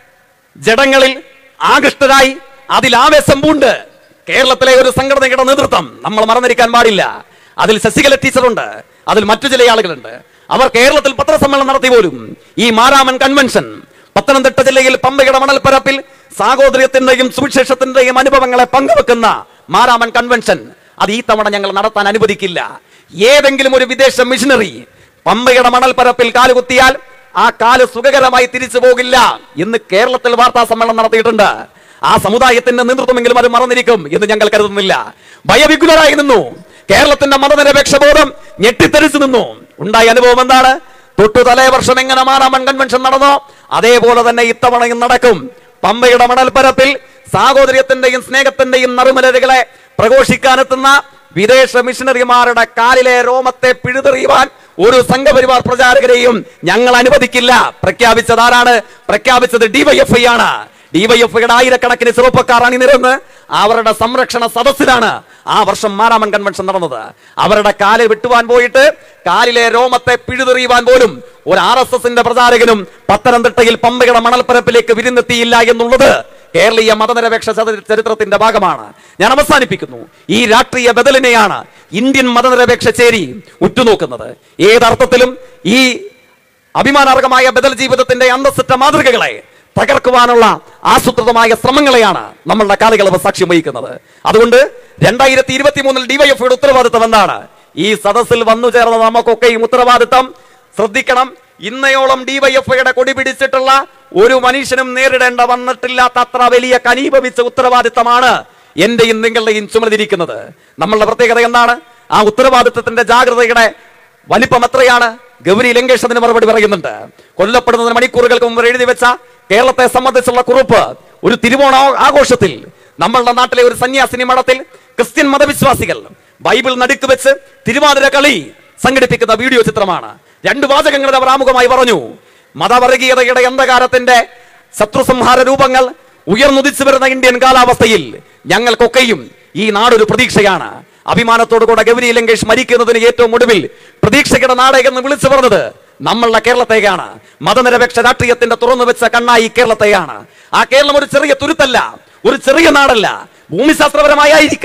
ജഡങ്ങളിൽ ആകൃഷ്ടരായി അതിൽ ആവേശം പൂണ്ട് കേരളത്തിലെ ഒരു സംഘടനയുടെ നേതൃത്വം നമ്മൾ മറന്നിരിക്കാൻ പാടില്ല അതിൽ ശശികല ടീച്ചറുണ്ട് അതിൽ മറ്റു ചില ആളുകളുണ്ട് അവർ കേരളത്തിൽ പത്രസമ്മേളനം നടത്തി പോലും ഈ മാരാമൻ കൺവെൻഷൻ പത്തനംതിട്ട ജില്ലയിൽ പമ്പയുടെ മണൽപ്പരപ്പിൽ സാഹോദര്യത്തിന്റെയും സുവിശേഷത്തിന്റെയും അനുഭവങ്ങളെ പങ്കുവെക്കുന്ന മാരാമൻ കൺവെൻഷൻ അത് ഈ തവണ ഞങ്ങൾ നടത്താൻ അനുവദിക്കില്ല ഏതെങ്കിലും ഒരു വിദേശ മിഷനറി പമ്പയുടെ മണൽപ്പരപ്പിൽ കാലുകുത്തിയാൽ ആ കാല് സുഖകരമായി തിരിച്ചു പോകില്ല എന്ന് കേരളത്തിൽ വാർത്താ സമ്മേളനം നടത്തിയിട്ടുണ്ട് ആ സമുദായത്തിന്റെ നേതൃത്വമെങ്കിലും അത് മറന്നിരിക്കും എന്ന് ഞങ്ങൾ കരുതുന്നില്ല ഭയവികുലരായി നിന്നു കേരളത്തിന്റെ മതനിരപേക്ഷ ബോധം ഞെട്ടിത്തെറിച്ചു നിന്നു ഉണ്ടായ അനുഭവം എന്താണ് തൊട്ടു തലേ വർഷം എങ്ങനെ മാറാമൺ കൺവെൻഷൻ നടന്നോ അതേപോലെ തന്നെ ഇത്തവണയും നടക്കും പമ്പയുടെ മണൽപ്പരപ്പിൽ സാഹോദര്യത്തിന്റെയും സ്നേഹത്തിന്റെയും നറുമലരുകളെ പ്രഘോഷിക്കാനെത്തുന്ന വിദേശ മിഷനറിമാരുടെ കാലിലെ രോമത്തെ പിഴുതെറിയുവാൻ ഒരു സംഘപരിവാർ പ്രചാരകരെയും ഞങ്ങൾ അനുവദിക്കില്ല പ്രഖ്യാപിച്ചത് ആരാണ് പ്രഖ്യാപിച്ചത് ഡിവൈഎഫ്ഐ ആണ് ഡിവൈഎഫ്ഐയുടെ ആയിരക്കണക്കിന് ചെറുപ്പക്കാർ അണിനിരന്ന് അവരുടെ സംരക്ഷണ സദസ്സിലാണ് ആ വർഷം മാരാമൺ കൺവെൻഷൻ നടന്നത് അവരുടെ കാല് വിട്ടുവാൻ പോയിട്ട് കാലിലെ രോമത്തെ പിഴുതെറിയുവാൻ പോലും ഒരു ആർ എസ് എസിന്റെ പ്രചാരകനും പത്തനംതിട്ടയിൽ പമ്പയുടെ മണൽപ്പരപ്പിലേക്ക് വിരുന്നെത്തിയില്ല എന്നുള്ളത് കേരളീയ മതനിരപേക്ഷ ചരി- ചരിത്രത്തിന്റെ ഭാഗമാണ് ഞാൻ അവസാനിപ്പിക്കുന്നു ഈ രാഷ്ട്രീയ ബദലിനെയാണ് ഇന്ത്യൻ മതനിരപേക്ഷ ചേരി ഉറ്റുനോക്കുന്നത് ഏതർത്ഥത്തിലും ഈ അഭിമാനാർഹമായ ബദൽ ജീവിതത്തിന്റെ അന്തസ്സറ്റ മാതൃകകളെ തകർക്കുവാനുള്ള ആസൂത്രിതമായ ശ്രമങ്ങളെയാണ് നമ്മളുടെ കാലയളവ് സാക്ഷ്യം വഹിക്കുന്നത് അതുകൊണ്ട് രണ്ടായിരത്തി ഇരുപത്തി മൂന്നിൽ ഡിവൈഎഫ്ഐയുടെ ഉത്തരവാദിത്തം എന്താണ് ഈ സദസ്സിൽ വന്നു ചേർന്ന നമുക്കൊക്കെയും ഉത്തരവാദിത്തം ശ്രദ്ധിക്കണം ഇന്നയോളം ഡിവൈഎഫ്ഐയുടെ കൊടി പിടിച്ചിട്ടുള്ള ഒരു മനുഷ്യനും നേരിടേണ്ട വന്നിട്ടില്ലാത്ത അത്ര വലിയ കനീഭവിച്ച ഉത്തരവാദിത്തമാണ് എന്റെയും നിങ്ങളുടെയും ചുമതിരിക്കുന്നത് നമ്മളുടെ പ്രത്യേകത എന്താണ് ആ ഉത്തരവാദിത്തത്തിന്റെ ജാഗ്രതയുടെ വലിപ്പം എത്രയാണ് ഗൗരി ലങ്കേഷ് അതിന് മറുപടി പറയുന്നുണ്ട് കൊല്ലപ്പെടുന്നതിന് മണിക്കൂറുകൾക്ക് മുമ്പ് എഴുതി വെച്ച കേരളത്തെ സംബന്ധിച്ചുള്ള കുറിപ്പ് ഒരു തിരുവോണ ആഘോഷത്തിൽ നമ്മളുടെ നാട്ടിലെ ഒരു സന്യാസിനി മഠത്തിൽ ക്രിസ്ത്യൻ മതവിശ്വാസികൾ ബൈബിൾ നടുക്ക് വെച്ച് തിരുവാതിര കളി സംഘടിപ്പിക്കുന്ന വീഡിയോ ചിത്രമാണ് രണ്ട് വാചകങ്ങൾ അവർ ആമുഖമായി പറഞ്ഞു മതവർഗീയതയുടെ അന്ധകാരത്തിന്റെ ശത്രുസംഹാര രൂപങ്ങൾ ഉയർന്നുദിച്ചു വരുന്ന ഇന്ത്യൻ കാലാവസ്ഥയിൽ ഞങ്ങൾക്കൊക്കെയും ഈ നാടൊരു പ്രതീക്ഷയാണ് അഭിമാനത്തോടു കൂടെ ഗൗരി ലങ്കേഷ് മരിക്കുന്നതിന് ഏറ്റവും ഒടുവിൽ പ്രതീക്ഷയുടെ നാട് എന്ന് വിളിച്ചു പറഞ്ഞത് നമ്മളുടെ കേരളത്തെയാണ് മതനിരപേക്ഷ രാഷ്ട്രീയത്തിന്റെ തുറന്നു വെച്ച കണ്ണായി കേരളത്തെയാണ് ആ കേരളം ഒരു ചെറിയ തുരുത്തല്ല ഒരു ചെറിയ നാടല്ല ഭൂമിശാസ്ത്രപരമായിരിക്കാം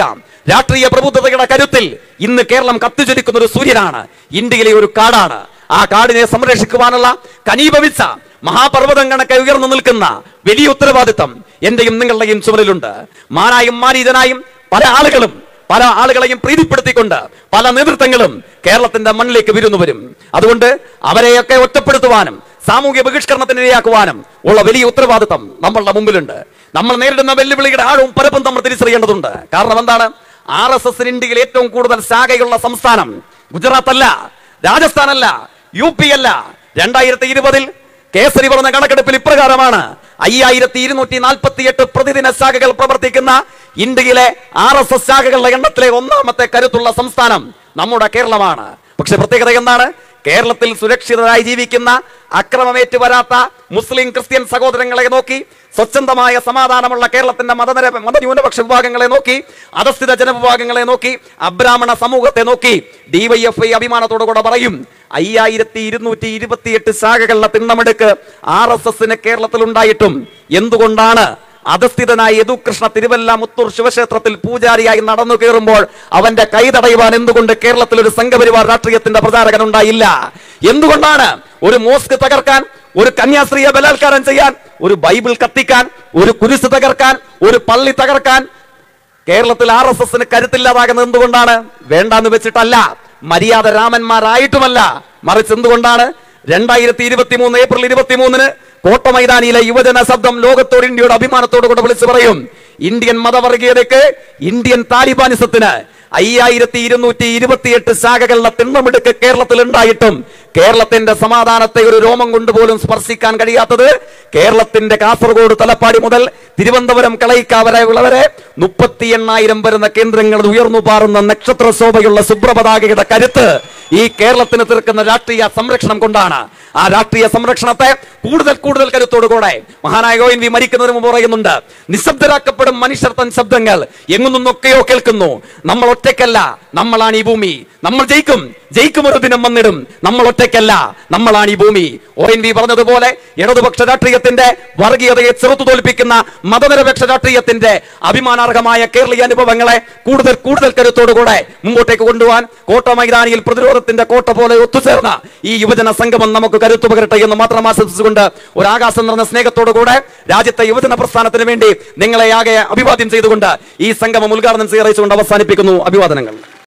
രാഷ്ട്രീയ പ്രബുദ്ധതയുടെ കരുത്തിൽ ഇന്ന് കേരളം കത്തിച്ചൊലിക്കുന്ന ഒരു സൂര്യനാണ് ഇന്ത്യയിലെ ഒരു കാടാണ് ആ കാടിനെ സംരക്ഷിക്കുവാനുള്ള കനീഭവിച്ച മഹാപർവ്വതം കണക്കെ ഉയർന്നു നിൽക്കുന്ന വലിയ ഉത്തരവാദിത്തം എന്റെയും നിങ്ങളുടെയും ചുമലിലുണ്ട് മാനായും മാനീജനായും പല ആളുകളും പല ആളുകളെയും പ്രീതിപ്പെടുത്തിക്കൊണ്ട് പല നേതൃത്വങ്ങളും കേരളത്തിന്റെ മണ്ണിലേക്ക് വിരുന്നു വരും അതുകൊണ്ട് അവരെയൊക്കെ ഒറ്റപ്പെടുത്തുവാനും സാമൂഹ്യ ബഹിഷ്കരണത്തിന് ഇരയാക്കുവാനും ഉള്ള വലിയ ഉത്തരവാദിത്തം നമ്മളുടെ മുമ്പിലുണ്ട് നമ്മൾ നേരിടുന്ന വെല്ലുവിളിയുടെ ആഴവും പരപ്പും നമ്മൾ തിരിച്ചറിയേണ്ടതുണ്ട് കാരണം എന്താണ് ആർ എസ് എസിന് ഇന്ത്യയിൽ ഏറ്റവും കൂടുതൽ ശാഖയുള്ള സംസ്ഥാനം ഗുജറാത്ത് അല്ല രാജസ്ഥാൻ അല്ല യു പി അല്ല രണ്ടായിരത്തി ഇരുപതിൽ കേസരി പറഞ്ഞ കണക്കെടുപ്പിൽ ഇപ്രകാരമാണ് അയ്യായിരത്തി ഇരുന്നൂറ്റി നാൽപ്പത്തി എട്ട് പ്രതിദിന ശാഖകൾ പ്രവർത്തിക്കുന്ന ഇന്ത്യയിലെ ആർ എസ് എസ് ശാഖകളുടെ എണ്ണത്തിലെ ഒന്നാമത്തെ കരുത്തുള്ള സംസ്ഥാനം നമ്മുടെ കേരളമാണ് പക്ഷെ പ്രത്യേകത എന്താണ് കേരളത്തിൽ സുരക്ഷിതരായി ജീവിക്കുന്ന അക്രമമേറ്റു വരാത്ത മുസ്ലിം ക്രിസ്ത്യൻ സഹോദരങ്ങളെ നോക്കി സ്വച്ഛന്തമായ സമാധാനമുള്ള കേരളത്തിന്റെ മതനിര മതന്യൂനപക്ഷ വിഭാഗങ്ങളെ നോക്കി അധസ്ഥിത ജനവിഭാഗങ്ങളെ നോക്കി അബ്രാഹ്മണ സമൂഹത്തെ നോക്കി ഡിവൈഎഫ്ഐ അഭിമാനത്തോടു കൂടെ പറയും അയ്യായിരത്തി ഇരുന്നൂറ്റി ഇരുപത്തിയെട്ട് ശാഖകളുടെ തിണ്ണമെടുക്ക് ആർ എസ് എസിന് കേരളത്തിൽ ഉണ്ടായിട്ടും എന്തുകൊണ്ടാണ് അധസ്ഥിതനായ യദുകൃഷ്ണ തിരുവല്ല മുത്തൂർ ശിവക്ഷേത്രത്തിൽ പൂജാരിയായി നടന്നു കയറുമ്പോൾ അവന്റെ കൈ തടയുവാൻ എന്തുകൊണ്ട് കേരളത്തിൽ ഒരു സംഘപരിവാർ രാഷ്ട്രീയത്തിന്റെ പ്രചാരകൻ ഉണ്ടായില്ല എന്തുകൊണ്ടാണ് ഒരു മോസ്ക് തകർക്കാൻ ഒരു കന്യാസ്ത്രീയെ ബലാത്കാരം ചെയ്യാൻ ഒരു ബൈബിൾ കത്തിക്കാൻ ഒരു കുരിശ് തകർക്കാൻ ഒരു പള്ളി തകർക്കാൻ കേരളത്തിൽ ആർ എസ് എസിന് കരുത്തില്ലാതാകുന്നത് എന്തുകൊണ്ടാണ് വേണ്ടാന്ന് വെച്ചിട്ടല്ല മര്യാദ രാമന്മാരായിട്ടുമല്ല മറിച്ച് എന്തുകൊണ്ടാണ് രണ്ടായിരത്തി ഇരുപത്തി മൂന്ന് ഏപ്രിൽ ഇരുപത്തി മൂന്നിന് കോട്ടമൈതാനിയിലെ യുവജന ശബ്ദം ലോകത്തോട് ഇന്ത്യയുടെ അഭിമാനത്തോടു കൂടെ വിളിച്ചു പറയും ഇന്ത്യൻ മതവർഗീയതയ്ക്ക് ഇന്ത്യൻ താലിബാനിസത്തിന് അയ്യായിരത്തി ഇരുന്നൂറ്റി ഇരുപത്തിയെട്ട് ശാഖകളുടെ തിണ്ണമെടുക്ക് കേരളത്തിൽ ഉണ്ടായിട്ടും കേരളത്തിന്റെ സമാധാനത്തെ ഒരു രോമം കൊണ്ടുപോലും സ്പർശിക്കാൻ കഴിയാത്തത് കേരളത്തിന്റെ കാസർഗോഡ് തലപ്പാടി മുതൽ തിരുവനന്തപുരം കളയിക്കാവരെ ഉള്ളവരെ മുപ്പത്തി എണ്ണായിരം വരുന്ന കേന്ദ്രങ്ങളിൽ ഉയർന്നു പാറുന്ന നക്ഷത്ര ശോഭയുള്ള സുബ്രപതാകയുടെ കരുത്ത് ഈ കേരളത്തിന് തീർക്കുന്ന രാഷ്ട്രീയ സംരക്ഷണം കൊണ്ടാണ് ആ രാഷ്ട്രീയ സംരക്ഷണത്തെ കൂടുതൽ കൂടുതൽ കരുത്തോടുകൂടെ മഹാനായ ഒ എൻ വി മരിക്കുന്നതിന് മുമ്പ് പറയുന്നുണ്ട് നിശബ്ദരാക്കപ്പെടും മനുഷ്യർ തൻ ശബ്ദങ്ങൾ എങ്ങു നിന്നൊക്കെയോ കേൾക്കുന്നു നമ്മൾ ഒറ്റയ്ക്കല്ല നമ്മളാണ് ഈ ഭൂമി നമ്മൾ ജയിക്കും ജയിക്കും ഒരു ദിനം വന്നിടും നമ്മൾ ഒറ്റയ്ക്കല്ല നമ്മളാണ് ഈ ഭൂമി ഒ എൻ വി പറഞ്ഞതുപോലെ ഇടതുപക്ഷ രാഷ്ട്രീയത്തിന്റെ വർഗീയതയെ ചെറുത്തു തോൽപ്പിക്കുന്ന മതനിരപേക്ഷ രാഷ്ട്രീയത്തിന്റെ അഭിമാനാർഹമായ കേരളീയ അനുഭവങ്ങളെ കൂടുതൽ കൂടുതൽ കരുത്തോടുകൂടെ മുമ്പോട്ടേക്ക് കൊണ്ടുപോകാൻ കോട്ട മൈതാനിയിൽ പ്രതിരോധത്തിന്റെ കോട്ട പോലെ ഒത്തുചേർന്ന ഈ യുവജന സംഗമം നമുക്ക് കരുത്തു പകരട്ടെ എന്ന് മാത്രം ആശംസിച്ചുകൊണ്ട് ഒരു ആകാശം നിറഞ്ഞ സ്നേഹത്തോടുകൂടെ രാജ്യത്തെ യുവജന പ്രസ്ഥാനത്തിന് വേണ്ടി നിങ്ങളെ ആകെ അഭിവാദ്യം ചെയ്തുകൊണ്ട് ഈ സംഗമം ഉദ്ഘാടനം ചെയ്തുകൊണ്ട് അവസാനിപ്പിക്കുന്നു അഭിവാദനങ്ങൾ